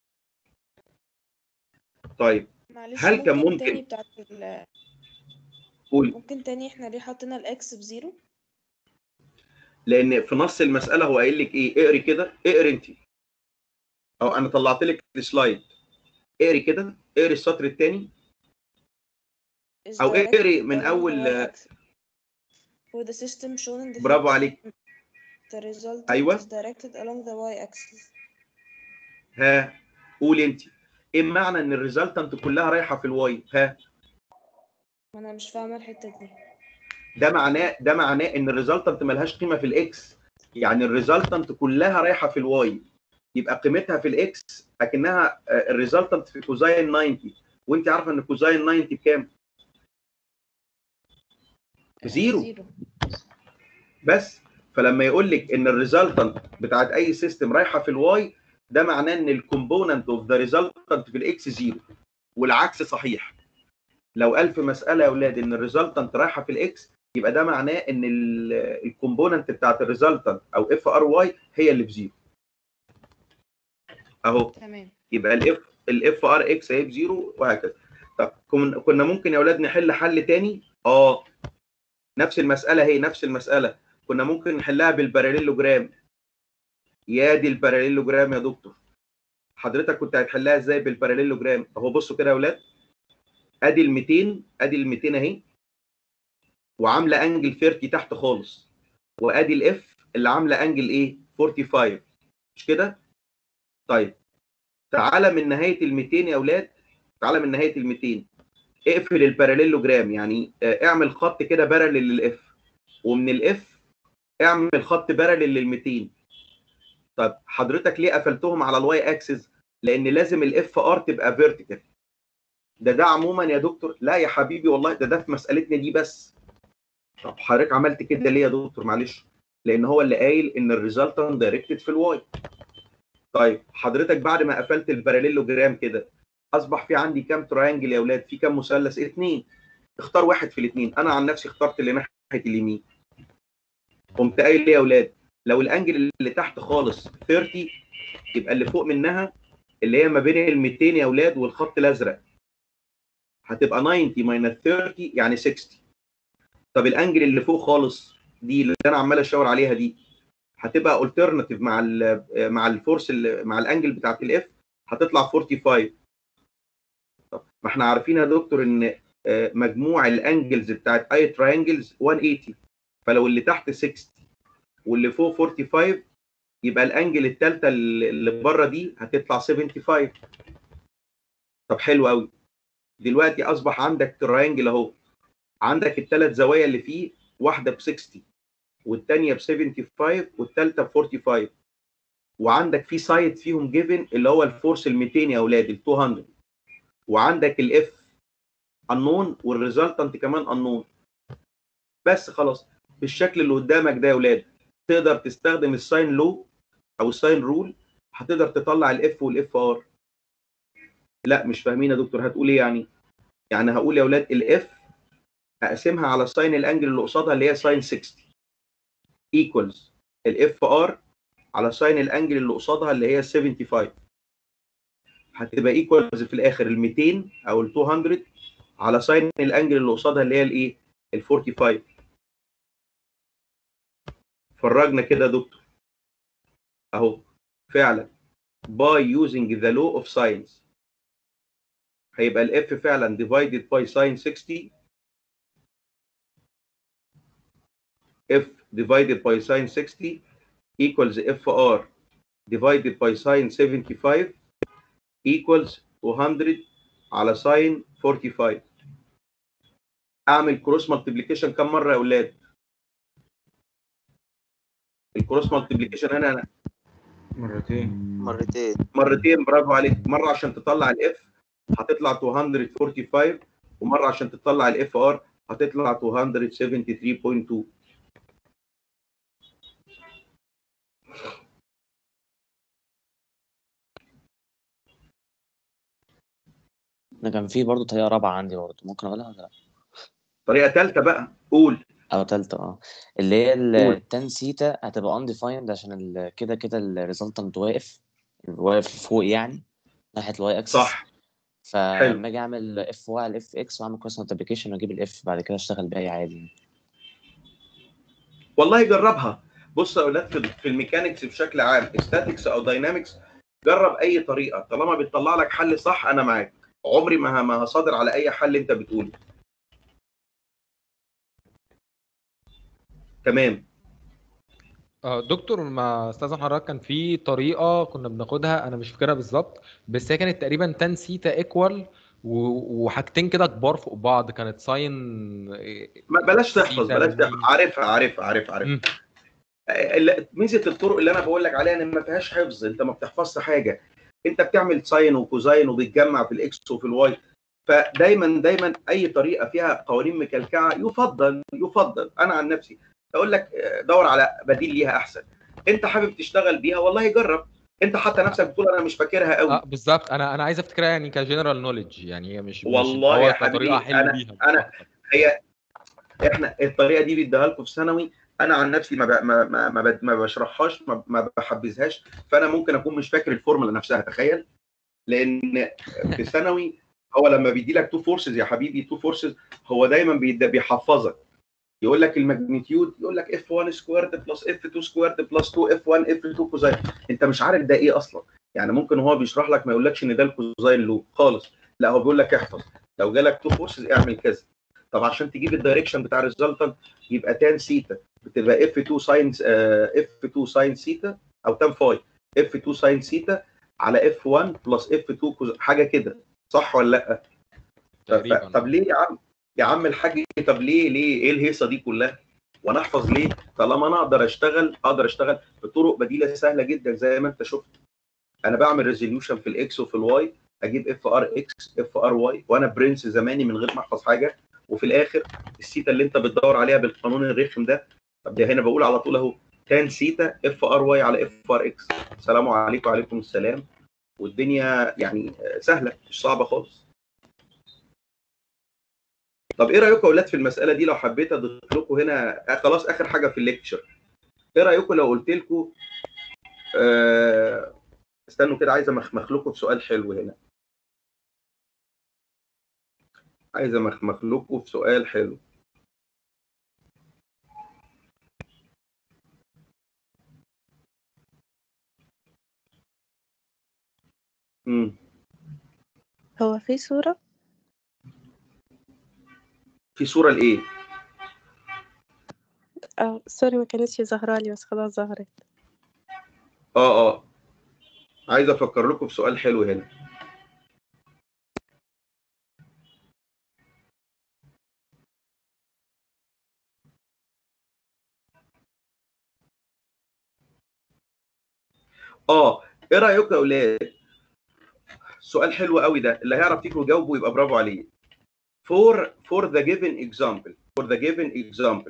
Speaker 1: طيب
Speaker 2: معلش
Speaker 1: هل كان
Speaker 2: ممكن تاني
Speaker 1: ممكن
Speaker 2: بتاعت ال...
Speaker 1: قول
Speaker 2: ممكن تاني احنا ليه حطينا الاكس بزيرو
Speaker 1: لان في نص المساله هو قايل لك ايه اقري كده اقري انت او انا طلعت لك السلايد اقري كده اقري السطر الثاني
Speaker 2: is
Speaker 1: او
Speaker 2: directed
Speaker 1: اقري من
Speaker 2: along the
Speaker 1: اول
Speaker 2: y-axis. For the system shown in the
Speaker 1: برافو
Speaker 2: figure,
Speaker 1: عليك
Speaker 2: the result
Speaker 1: أيوة.
Speaker 2: is directed along the y-axis.
Speaker 1: ها قول انت ايه معنى ان الريزلتنت كلها رايحه في الواي ها
Speaker 2: ما انا مش فاهمه الحته دي
Speaker 1: ده معناه ده معناه ان الريزلتنت ملهاش قيمه في الاكس يعني الريزلتنت كلها رايحه في الواي يبقى قيمتها في الاكس اكنها الريزلتنت في كوزاين 90 وانت عارفه ان كوزاين 90 بكام؟ بزيرو
Speaker 2: زيرو
Speaker 1: بس فلما يقول لك ان الريزلتنت بتاعت اي سيستم رايحه في الواي ده معناه ان الكومبوننت اوف ذا ريزلتنت في الاكس زيرو والعكس صحيح لو قال في مساله يا اولاد ان الريزلتنت رايحه في الاكس يبقى ده معناه ان الكومبوننت بتاعت الريزلتنت او اف ار واي هي اللي بزيرو اهو
Speaker 2: تمام
Speaker 1: يبقى الاف الاف ار اكس هي بزيرو وهكذا طب كن- كنا ممكن يا اولاد نحل حل تاني اه نفس المساله هي نفس المساله كنا ممكن نحلها بالباراليلوجرام يا دي الباراليلوجرام يا دكتور حضرتك كنت هتحلها ازاي بالباراليلوجرام اهو بصوا كده يا اولاد ادي ال 200 ادي ال 200 اهي وعامله انجل 30 تحت خالص وادي الاف اللي عامله انجل ايه 45 مش كده طيب تعالى من نهايه ال 200 يا اولاد تعالى من نهايه ال 200 اقفل الباراليلوجرام يعني آه، اعمل خط كده باراليل للاف ومن الاف اعمل خط باراليل لل 200 طب حضرتك ليه قفلتهم على الواي اكسس لان لازم الاف ار تبقى فيرتيكال ده ده عموما يا دكتور لا يا حبيبي والله ده ده في مسالتنا دي بس طب حضرتك عملت كده ليه يا دكتور معلش لان هو اللي قايل ان الريزلتنت دايركتد في الواي طيب حضرتك بعد ما قفلت الباراليلوجرام كده اصبح في عندي كام تراينجل يا اولاد في كام مثلث اثنين اختار واحد في الاثنين انا عن نفسي اخترت اللي ناحيه اليمين قمت قايل ليه يا اولاد لو الانجل اللي تحت خالص 30 يبقى اللي فوق منها اللي هي ما بين ال 200 يا اولاد والخط الازرق هتبقى 90 ماينس 30 يعني 60 طب الانجل اللي فوق خالص دي اللي انا عمال اشاور عليها دي هتبقى الترناتيف مع ال مع الفورس ال- مع الانجل بتاعت الاف هتطلع 45 طب ما احنا عارفين يا دكتور ان آه، مجموع الانجلز بتاعت اي تراينجلز 180 فلو اللي تحت 60 واللي فوق 45 يبقى الانجل الثالثه اللي بره دي هتطلع 75 طب حلو قوي دلوقتي اصبح عندك تراينجل اهو عندك الثلاث زوايا اللي فيه واحده ب 60 والثانيه ب 75 والثالثه ب 45 وعندك في سايد فيهم جيفن اللي هو الفورس ال 200 يا اولاد ال 200 وعندك الاف انون والريزلتنت كمان انون بس خلاص بالشكل اللي قدامك ده يا اولاد تقدر تستخدم الساين لو او الساين رول هتقدر تطلع الاف والاف ار لا مش فاهمين يا دكتور هتقول ايه يعني يعني هقول يا اولاد الاف اقسمها على ساين الانجل اللي قصادها اللي هي ساين 60 ايكوالز الاف ار على ساين الانجل اللي قصادها اللي هي 75 هتبقى ايكوالز في الاخر ال 200 او ال 200 على ساين الانجل اللي قصادها اللي هي الايه ال 45 فرجنا كده يا دكتور اهو فعلا by using the law of sines هيبقى الاف فعلا divided by sin 60 f divided by sin 60 equals FR divided by sin 75 equals 200 على sin 45 اعمل كروس مالتيبليكيشن كم مره يا اولاد الكروس مالتيبليكيشن هنا أنا
Speaker 3: مرتين
Speaker 7: مرتين
Speaker 1: مرتين برافو عليك مره عشان تطلع الاف هتطلع 245 ومره عشان تطلع الاف ار هتطلع 273.2
Speaker 13: انا كان في برضه طريقه رابعه عندي برضه ممكن اقولها ولا لا
Speaker 1: طريقه ثالثه بقى قول
Speaker 13: او تالتة اه اللي هي
Speaker 1: قول.
Speaker 13: التان سيتا هتبقى undefined عشان ال- كده كده الريزلتنت واقف واقف فوق يعني ناحيه الواي اكسس
Speaker 1: صح
Speaker 13: فلما اجي اعمل اف واي على اف اكس واعمل كروس مالتيبيكيشن واجيب الاف بعد كده اشتغل باقي عادي
Speaker 1: والله جربها بص يا اولاد في في الميكانيكس بشكل عام ستاتكس او داينامكس جرب اي طريقه طالما بتطلع لك حل صح انا معاك عمري ما ه- ما هصادر على اي حل انت بتقوله تمام
Speaker 14: اه دكتور ما استاذن حضرتك كان في طريقه كنا بناخدها انا مش فاكرها بالظبط بس هي كانت تقريبا تان سيتا ايكوال وحاجتين كده كبار فوق بعض كانت ساين
Speaker 1: ما بلاش تحفظ
Speaker 14: سيتا
Speaker 1: بلاش
Speaker 14: ميم.
Speaker 1: تحفظ عارفها عارفها عارفها عارفها ال- ميزه الطرق اللي انا بقول لك عليها ان ما فيهاش حفظ انت ما بتحفظش حاجه انت بتعمل ساين وكوزاين وبتجمع في الاكس وفي الواي فدايما دايما اي طريقه فيها قوانين مكلكعه يفضل يفضل انا عن نفسي اقول لك آه، دور على بديل ليها احسن انت حابب تشتغل بيها والله جرب انت حتى نفسك بتقول انا مش فاكرها قوي
Speaker 14: اه بالظبط انا انا عايز افتكرها يعني كجنرال نوليدج يعني هي مش مش
Speaker 1: والله
Speaker 14: هو
Speaker 1: يا
Speaker 14: كطريقه
Speaker 1: حبيبي
Speaker 14: احل
Speaker 1: انا
Speaker 14: بيها
Speaker 1: انا هي احنا الطريقه دي بيديها لكم في ثانوي انا عن نفسي ما ب- ما ما ما, ب- ما بشرحهاش ما, ما بحبذهاش فانا ممكن اكون مش فاكر الفورمولا نفسها تخيل لان في ثانوي هو لما بيدي لك تو فورسز يا حبيبي تو فورسز هو دايما بيد- بيحفظك يقول لك الماجنتيود يقول لك اف 1 سكويرد بلس اف 2 سكويرد بلس 2 اف 1 اف 2 كوزاين انت مش عارف ده ايه اصلا يعني ممكن هو بيشرح لك ما يقولكش ان ده الكوزاين لو خالص لا هو بيقول لك احفظ لو جالك تو فورسز اعمل كذا طب عشان تجيب الدايركشن بتاع الريزلتنت يبقى تان سيتا بتبقى اف 2 ساين اف 2 ساين سيتا او تان فاي اف 2 ساين سيتا على اف 1 بلس اف 2 كوز- حاجه كده صح ولا لا؟
Speaker 14: تقريبا.
Speaker 1: طب ليه يا عم يا عم الحاج طب ليه ليه ايه الهيصه دي كلها؟ وانا احفظ ليه؟ طالما انا اقدر اشتغل اقدر اشتغل بطرق بديله سهله جدا زي ما انت شفت. انا بعمل ريزوليوشن في الاكس وفي الواي اجيب اف ار اكس اف ار واي وانا برنس زماني من غير ما احفظ حاجه وفي الاخر السيتا اللي انت بتدور عليها بالقانون الرخم ده طب ده هنا بقول على طول اهو تان سيتا اف ار واي على اف ار اكس السلام عليكم وعليكم السلام والدنيا يعني سهله مش صعبه خالص طب ايه رايكم يا اولاد في المساله دي لو حبيت اضيف لكم هنا آه خلاص اخر حاجه في الليكتشر ايه رايكم لو قلت لكم آه استنوا كده عايز امخمخ لكم في سؤال حلو هنا عايز امخمخ لكم في سؤال حلو امم
Speaker 2: هو في صورة
Speaker 1: في صوره لايه
Speaker 2: اه سوري ما كانتش ظاهرة لي بس خلاص ظهرت
Speaker 1: اه اه عايز افكر لكم في سؤال حلو هنا اه ايه رايكم يا اولاد سؤال حلو قوي ده اللي هيعرف يجاوبه يجاوبه يبقى برافو عليه for for the given example for the given example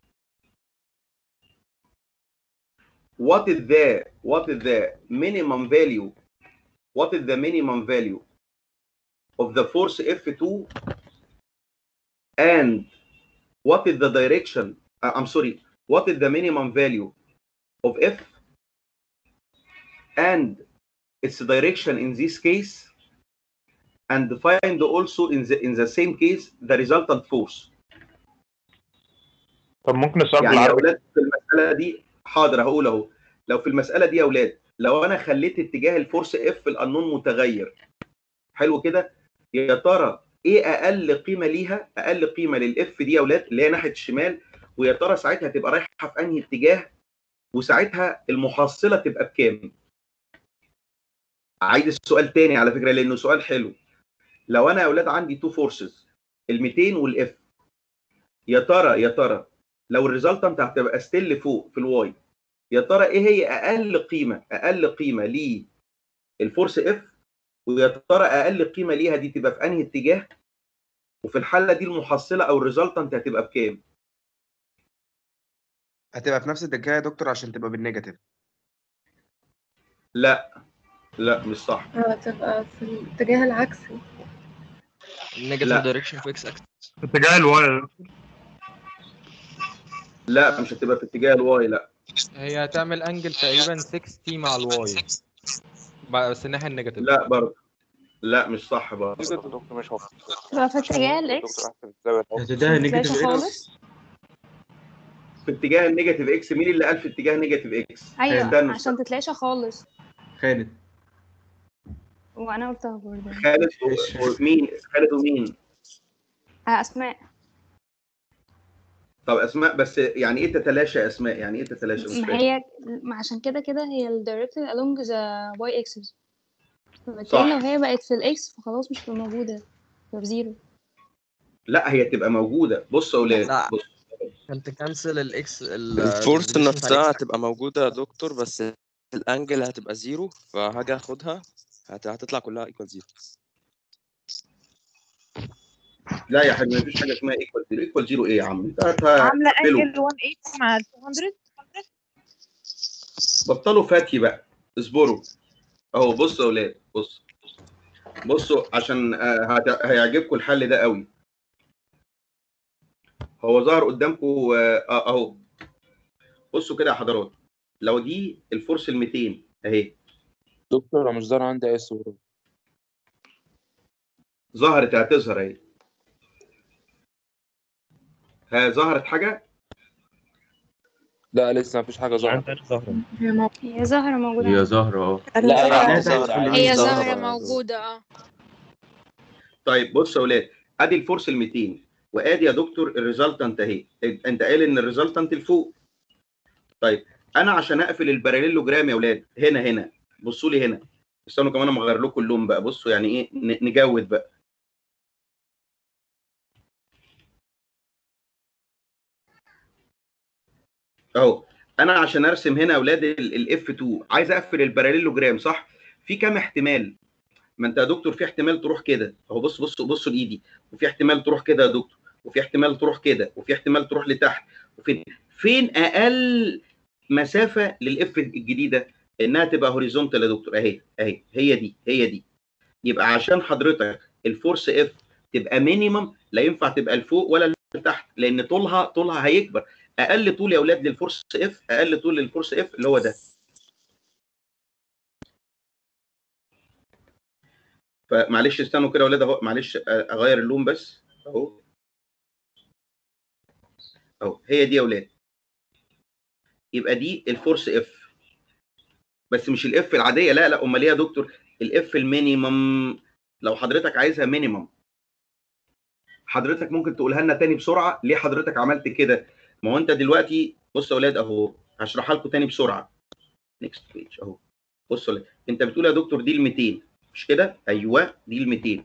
Speaker 1: what is the what is the minimum value what is the minimum value of the force F2 and what is the direction uh, I'm sorry what is the minimum value of F and its direction in this case and find also in the in the same case the resultant force
Speaker 15: طب ممكن السؤال
Speaker 1: يعني يا
Speaker 15: بالعربي
Speaker 1: اولاد في المساله دي حاضر هقول اهو لو في المساله دي يا اولاد لو انا خليت اتجاه الفورس اف القانون متغير حلو كده يا ترى ايه اقل قيمه ليها اقل قيمه للاف دي يا اولاد اللي هي ناحيه الشمال ويا ترى ساعتها تبقى رايحه في انهي اتجاه وساعتها المحصله تبقى بكام عايز السؤال تاني على فكره لانه سؤال حلو لو انا يا اولاد عندي تو فورسز ال 200 والاف يا ترى يا ترى لو الريزلتنت هتبقى ستيل فوق في الواي يا ترى ايه هي اقل قيمه اقل قيمه للفورس اف ويا ترى اقل قيمه ليها دي تبقى في انهي اتجاه وفي الحاله دي المحصله او الريزلتنت هتبقى بكام
Speaker 3: هتبقى في نفس الاتجاه يا دكتور عشان تبقى بالنيجاتيف
Speaker 1: لا لا مش صح
Speaker 2: هتبقى في الاتجاه العكسي
Speaker 8: النيجاتيف
Speaker 1: لا.
Speaker 8: دايركشن في اكس اكس
Speaker 11: اتجاه الواي
Speaker 1: لا مش هتبقى في اتجاه الواي لا
Speaker 14: هي هتعمل انجل تقريبا 60 مع الواي بس الناحيه النيجاتيف
Speaker 1: لا برضه لا مش صح برضه
Speaker 6: دكتور مش هو
Speaker 5: تبقى في اتجاه الاكس
Speaker 11: اتجاه نيجاتيف
Speaker 5: متلاقيش
Speaker 11: اكس
Speaker 5: خالص
Speaker 1: في اتجاه النيجاتيف اكس مين اللي قال في اتجاه نيجاتيف اكس
Speaker 5: ايوه
Speaker 1: استنى
Speaker 5: عشان تتلاشى خالص
Speaker 11: خالد
Speaker 5: وانا قلتها برضه
Speaker 1: خالد و- ومين خالد ومين
Speaker 5: آه، اسماء
Speaker 1: طب اسماء بس يعني ايه تتلاشى اسماء يعني ايه تتلاشى مش
Speaker 5: ما
Speaker 1: فاهم
Speaker 5: هي ما عشان كده كده هي ال directed along the y axis
Speaker 1: صح.
Speaker 5: فبالتالي لو هي بقت في الاكس فخلاص مش هتبقى موجودة تبقى بزيرو
Speaker 1: لا هي تبقى موجوده بص يا اولاد
Speaker 8: لا.
Speaker 1: بص
Speaker 8: عشان تكنسل الاكس ال-
Speaker 12: الفورس
Speaker 8: الديفينيشن بتاع
Speaker 12: نفسها
Speaker 8: الإكس
Speaker 12: هتبقى موجودة يا دكتور بس الانجل هتبقى زيرو فهاجي اخدها هت- هتطلع كلها ايكوال زيرو
Speaker 1: لا يا حبيبي مفيش حاجه اسمها ايكوال زيرو ايكوال زيرو ايه يا عم انت هت-
Speaker 2: عامله
Speaker 1: هتقبله.
Speaker 2: انجل 180 مع ال 200
Speaker 1: بطلوا فتي بقى اصبروا اهو بصوا يا اولاد بص بصوا عشان آه، هت- هيعجبكم الحل ده قوي هو ظهر قدامكم آه، آه، اهو بصوا كده يا حضرات لو دي الفورس ال 200 اهي
Speaker 6: دكتور انا مش ظاهر عندي اي صورة
Speaker 1: ظهرت هتظهر اهي ها ظهرت حاجه
Speaker 6: لا لسه مفيش حاجة ظاهرة
Speaker 2: هي موجودة
Speaker 5: هي زهرة موجودة
Speaker 15: هي
Speaker 5: عندي.
Speaker 15: زهرة اه
Speaker 13: لا
Speaker 11: لا،
Speaker 13: هي
Speaker 11: ده
Speaker 13: ظاهرة
Speaker 11: هيدخل
Speaker 13: عادي.
Speaker 5: هي
Speaker 11: ظاهرة.
Speaker 5: زهرة موجودة اه
Speaker 1: طيب بص يا اولاد ادي الفورس ال 200 وادي يا دكتور الريزلتنت اهي انت قايل ان الريزلتنت لفوق طيب انا عشان اقفل الباراليلوجرام يا اولاد هنا هنا بصوا لي هنا استنوا كمان اما اغير لكم اللون بقى بصوا يعني ايه ن- نجود بقى اهو انا عشان ارسم هنا يا اولاد الاف 2 عايز اقفل الباراليلوجرام صح في كام احتمال ما انت يا دكتور في احتمال تروح كده اهو بص بص بصوا لايدي وفي احتمال تروح كده يا دكتور وفي احتمال تروح كده وفي احتمال تروح لتحت وفين فين اقل مسافه للاف الجديده انها تبقى هوريزونتال يا دكتور اهي اهي هي دي هي دي يبقى عشان حضرتك الفورس اف تبقى مينيمم لا ينفع تبقى لفوق ولا لتحت لان طولها طولها هيكبر اقل طول يا اولاد للفورس اف اقل طول للفورس اف اللي هو ده فمعلش استنوا كده يا اولاد اهو معلش اغير اللون بس اهو اهو هي دي يا اولاد يبقى دي الفورس اف بس مش الاف العاديه لا لا امال ايه يا دكتور الاف المينيمم لو حضرتك عايزها مينيمم حضرتك ممكن تقولها لنا تاني بسرعه ليه حضرتك عملت كده ما هو انت دلوقتي بص يا اولاد اهو هشرحها لكم تاني بسرعه نيكست بيج اهو بصوا يا اولاد انت بتقول يا دكتور دي ال 200 مش كده ايوه دي ال 200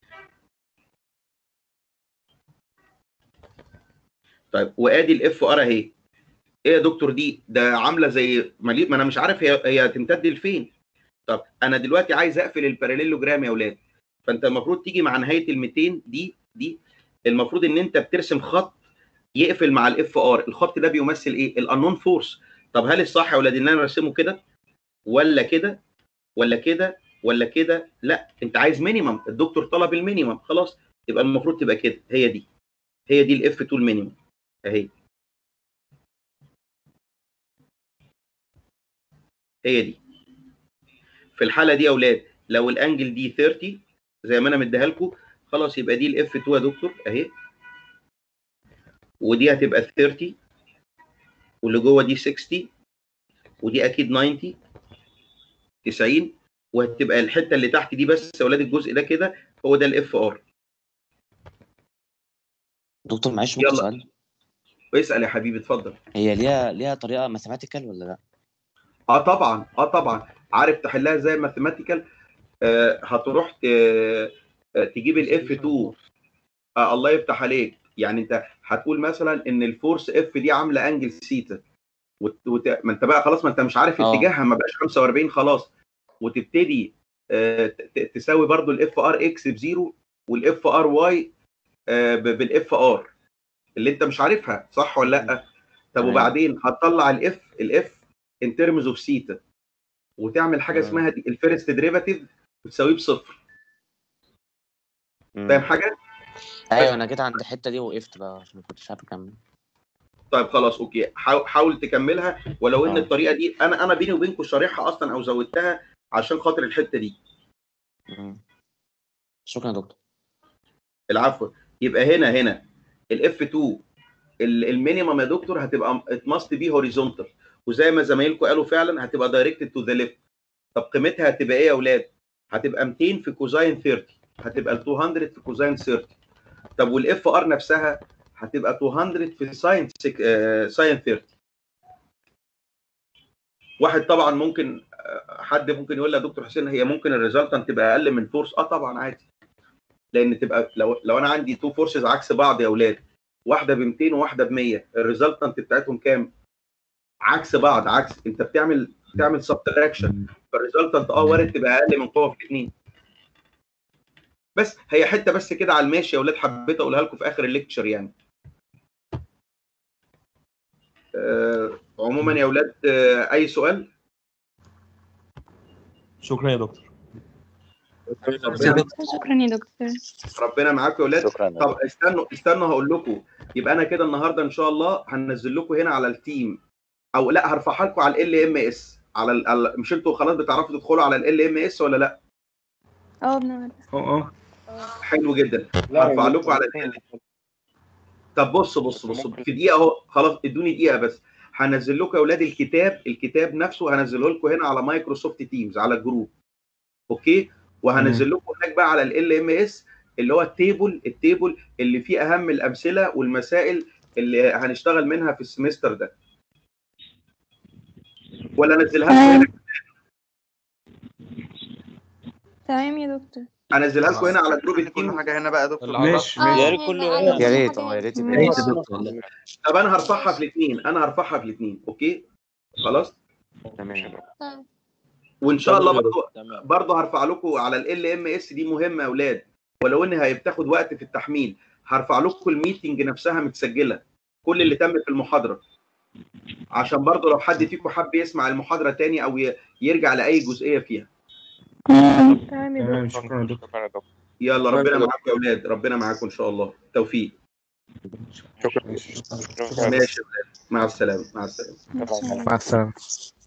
Speaker 1: طيب وادي الاف ار اهي ايه يا دكتور دي ده عامله زي مليء ما انا مش عارف هي هي هتمتد لفين طب انا دلوقتي عايز اقفل الباراليلوجرام يا اولاد فانت المفروض تيجي مع نهايه ال 200 دي دي المفروض ان انت بترسم خط يقفل مع الاف ار الخط ده بيمثل ايه الانون فورس طب هل الصح يا اولاد ان انا ارسمه كده ولا كده ولا كده ولا كده لا انت عايز مينيمم الدكتور طلب المينيمم خلاص يبقى المفروض تبقى كده هي دي هي دي الاف 2 المينيمم اهي هي دي في الحاله دي يا اولاد لو الانجل دي 30 زي ما انا مديها لكم خلاص يبقى دي الاف 2 يا دكتور اهي ودي هتبقى 30 واللي جوه دي 60 ودي اكيد 90 90 وهتبقى الحته اللي تحت دي بس يا اولاد الجزء ده كده هو ده الاف ار
Speaker 13: دكتور معلش ممكن
Speaker 1: يلا.
Speaker 13: سؤال
Speaker 1: اسال يا حبيبي اتفضل
Speaker 13: هي ليها ليها طريقه ماثيماتيكال ولا لا؟
Speaker 1: اه طبعا اه طبعا عارف تحلها زي ماثيماتيكال آه هتروح ت- آه، تجيب الاف 2 آه الله يفتح عليك يعني انت هتقول مثلا ان الفورس اف دي عامله انجل سيتا وت... وت... ما انت بقى خلاص ما انت مش عارف
Speaker 13: آه.
Speaker 1: اتجاهها ما بقاش 45 خلاص وتبتدي آه، ت- ت- تساوي برضو الاف ار اكس بزيرو والاف ار واي بالاف ار اللي انت مش عارفها صح ولا لا طب
Speaker 13: تمام.
Speaker 1: وبعدين هتطلع الاف الاف ان ترمز اوف سيتا وتعمل حاجه
Speaker 13: تمام.
Speaker 1: اسمها دي الفيرست ديريفاتيف وتساويه بصفر
Speaker 13: مم.
Speaker 1: فاهم حاجه
Speaker 13: ايوه انا جيت عند الحته دي وقفت بقى عشان ما كنتش عارف اكمل
Speaker 1: طيب خلاص اوكي حاول, حاول تكملها ولو ان
Speaker 13: آه.
Speaker 1: الطريقه دي انا انا بيني وبينكم شارحها اصلا او زودتها عشان خاطر الحته دي
Speaker 13: مم. شكرا يا دكتور
Speaker 1: العفو يبقى هنا هنا الاف 2 المينيمم يا دكتور هتبقى ات ماست بي هوريزونتال وزي ما زمايلكم قالوا فعلا هتبقى دايركتد تو ذا ليفت طب قيمتها هتبقى ايه يا اولاد؟ هتبقى 200 في كوزاين 30 هتبقى ال 200 في كوزاين 30 طب والاف ار نفسها هتبقى 200 في ساين ساين 30 واحد طبعا ممكن آه، حد ممكن يقول لي يا دكتور حسين هي ممكن الريزلتنت تبقى اقل من فورس اه طبعا عادي لان تبقى لو لو انا عندي تو فورسز عكس بعض يا اولاد واحده ب 200 وواحده ب 100 الريزلتنت بتاعتهم كام؟ عكس بعض عكس انت بتعمل بتعمل سبتراكشن فالريزلتنت اه وارد تبقى اقل من قوه في الاثنين بس هي حته بس كده على الماشي يا اولاد حبيت اقولها لكم في اخر الليكتشر يعني آه عموما يا اولاد آه اي سؤال
Speaker 3: شكرا يا دكتور
Speaker 1: ربنا
Speaker 5: شكرا يا دكتور
Speaker 1: ربنا معاكم يا اولاد
Speaker 13: شكرا يا
Speaker 1: طب استنوا استنوا هقول لكم يبقى انا كده النهارده ان شاء الله هنزل لكم هنا على التيم او لا هرفعها لكم على ال ام اس على ال- على- مش انتوا خلاص بتعرفوا تدخلوا على ال ام اس ولا لا؟
Speaker 5: اه بنعرف
Speaker 3: اه اه
Speaker 1: حلو جدا هرفع لكم على ال طب بص بص بص في دقيقه اهو خلاص ادوني دقيقه بس هنزل لكم يا اولاد الكتاب الكتاب نفسه هنزله لكم هنا على مايكروسوفت تيمز على الجروب اوكي وهنزل لكم هناك بقى على ال ام اس اللي هو التيبل التيبل اللي فيه اهم الامثله والمسائل اللي هنشتغل منها في السمستر ده ولا انزلها لكم هنا
Speaker 5: تمام يا دكتور
Speaker 1: انزلها لكم هنا على جروب التيم
Speaker 7: كل حاجه هنا بقى يا دكتور
Speaker 3: ماشي
Speaker 5: اه
Speaker 3: ماشي
Speaker 13: يا ريت
Speaker 5: هنا
Speaker 13: كله
Speaker 5: ايوه
Speaker 13: يا
Speaker 5: كل
Speaker 13: ريت اه
Speaker 5: حاجة
Speaker 13: يا ريت
Speaker 5: هنا.
Speaker 13: يبقى
Speaker 5: ماشي.
Speaker 13: كله.
Speaker 1: طب انا هرفعها في الاثنين انا هرفعها في الاثنين اوكي خلاص
Speaker 13: تمام
Speaker 5: طيب.
Speaker 1: وان شاء الله
Speaker 4: تمام.
Speaker 1: برضه
Speaker 4: تمام
Speaker 1: برضه هرفع لكم على ال ام اس دي مهمه يا اولاد ولو ان هي بتاخد وقت في التحميل هرفع لكم الميتنج نفسها متسجله كل اللي تم في المحاضره عشان برضه لو حد فيكم حب يسمع المحاضره تاني او ي- يرجع لاي جزئيه فيها
Speaker 5: تمام يا دكتور
Speaker 3: تمام شكرا يا دكتور
Speaker 6: شكرا يا دكتور
Speaker 1: يلا
Speaker 6: تمام
Speaker 1: ربنا
Speaker 6: كده.
Speaker 1: معاكم يا اولاد ربنا معاكم ان شاء الله توفيق
Speaker 6: شكرا
Speaker 3: ماشي
Speaker 6: شكرا
Speaker 1: ماشي يا اولاد مع السلامه مع السلامه
Speaker 5: مع السلامة.
Speaker 8: مع السلامة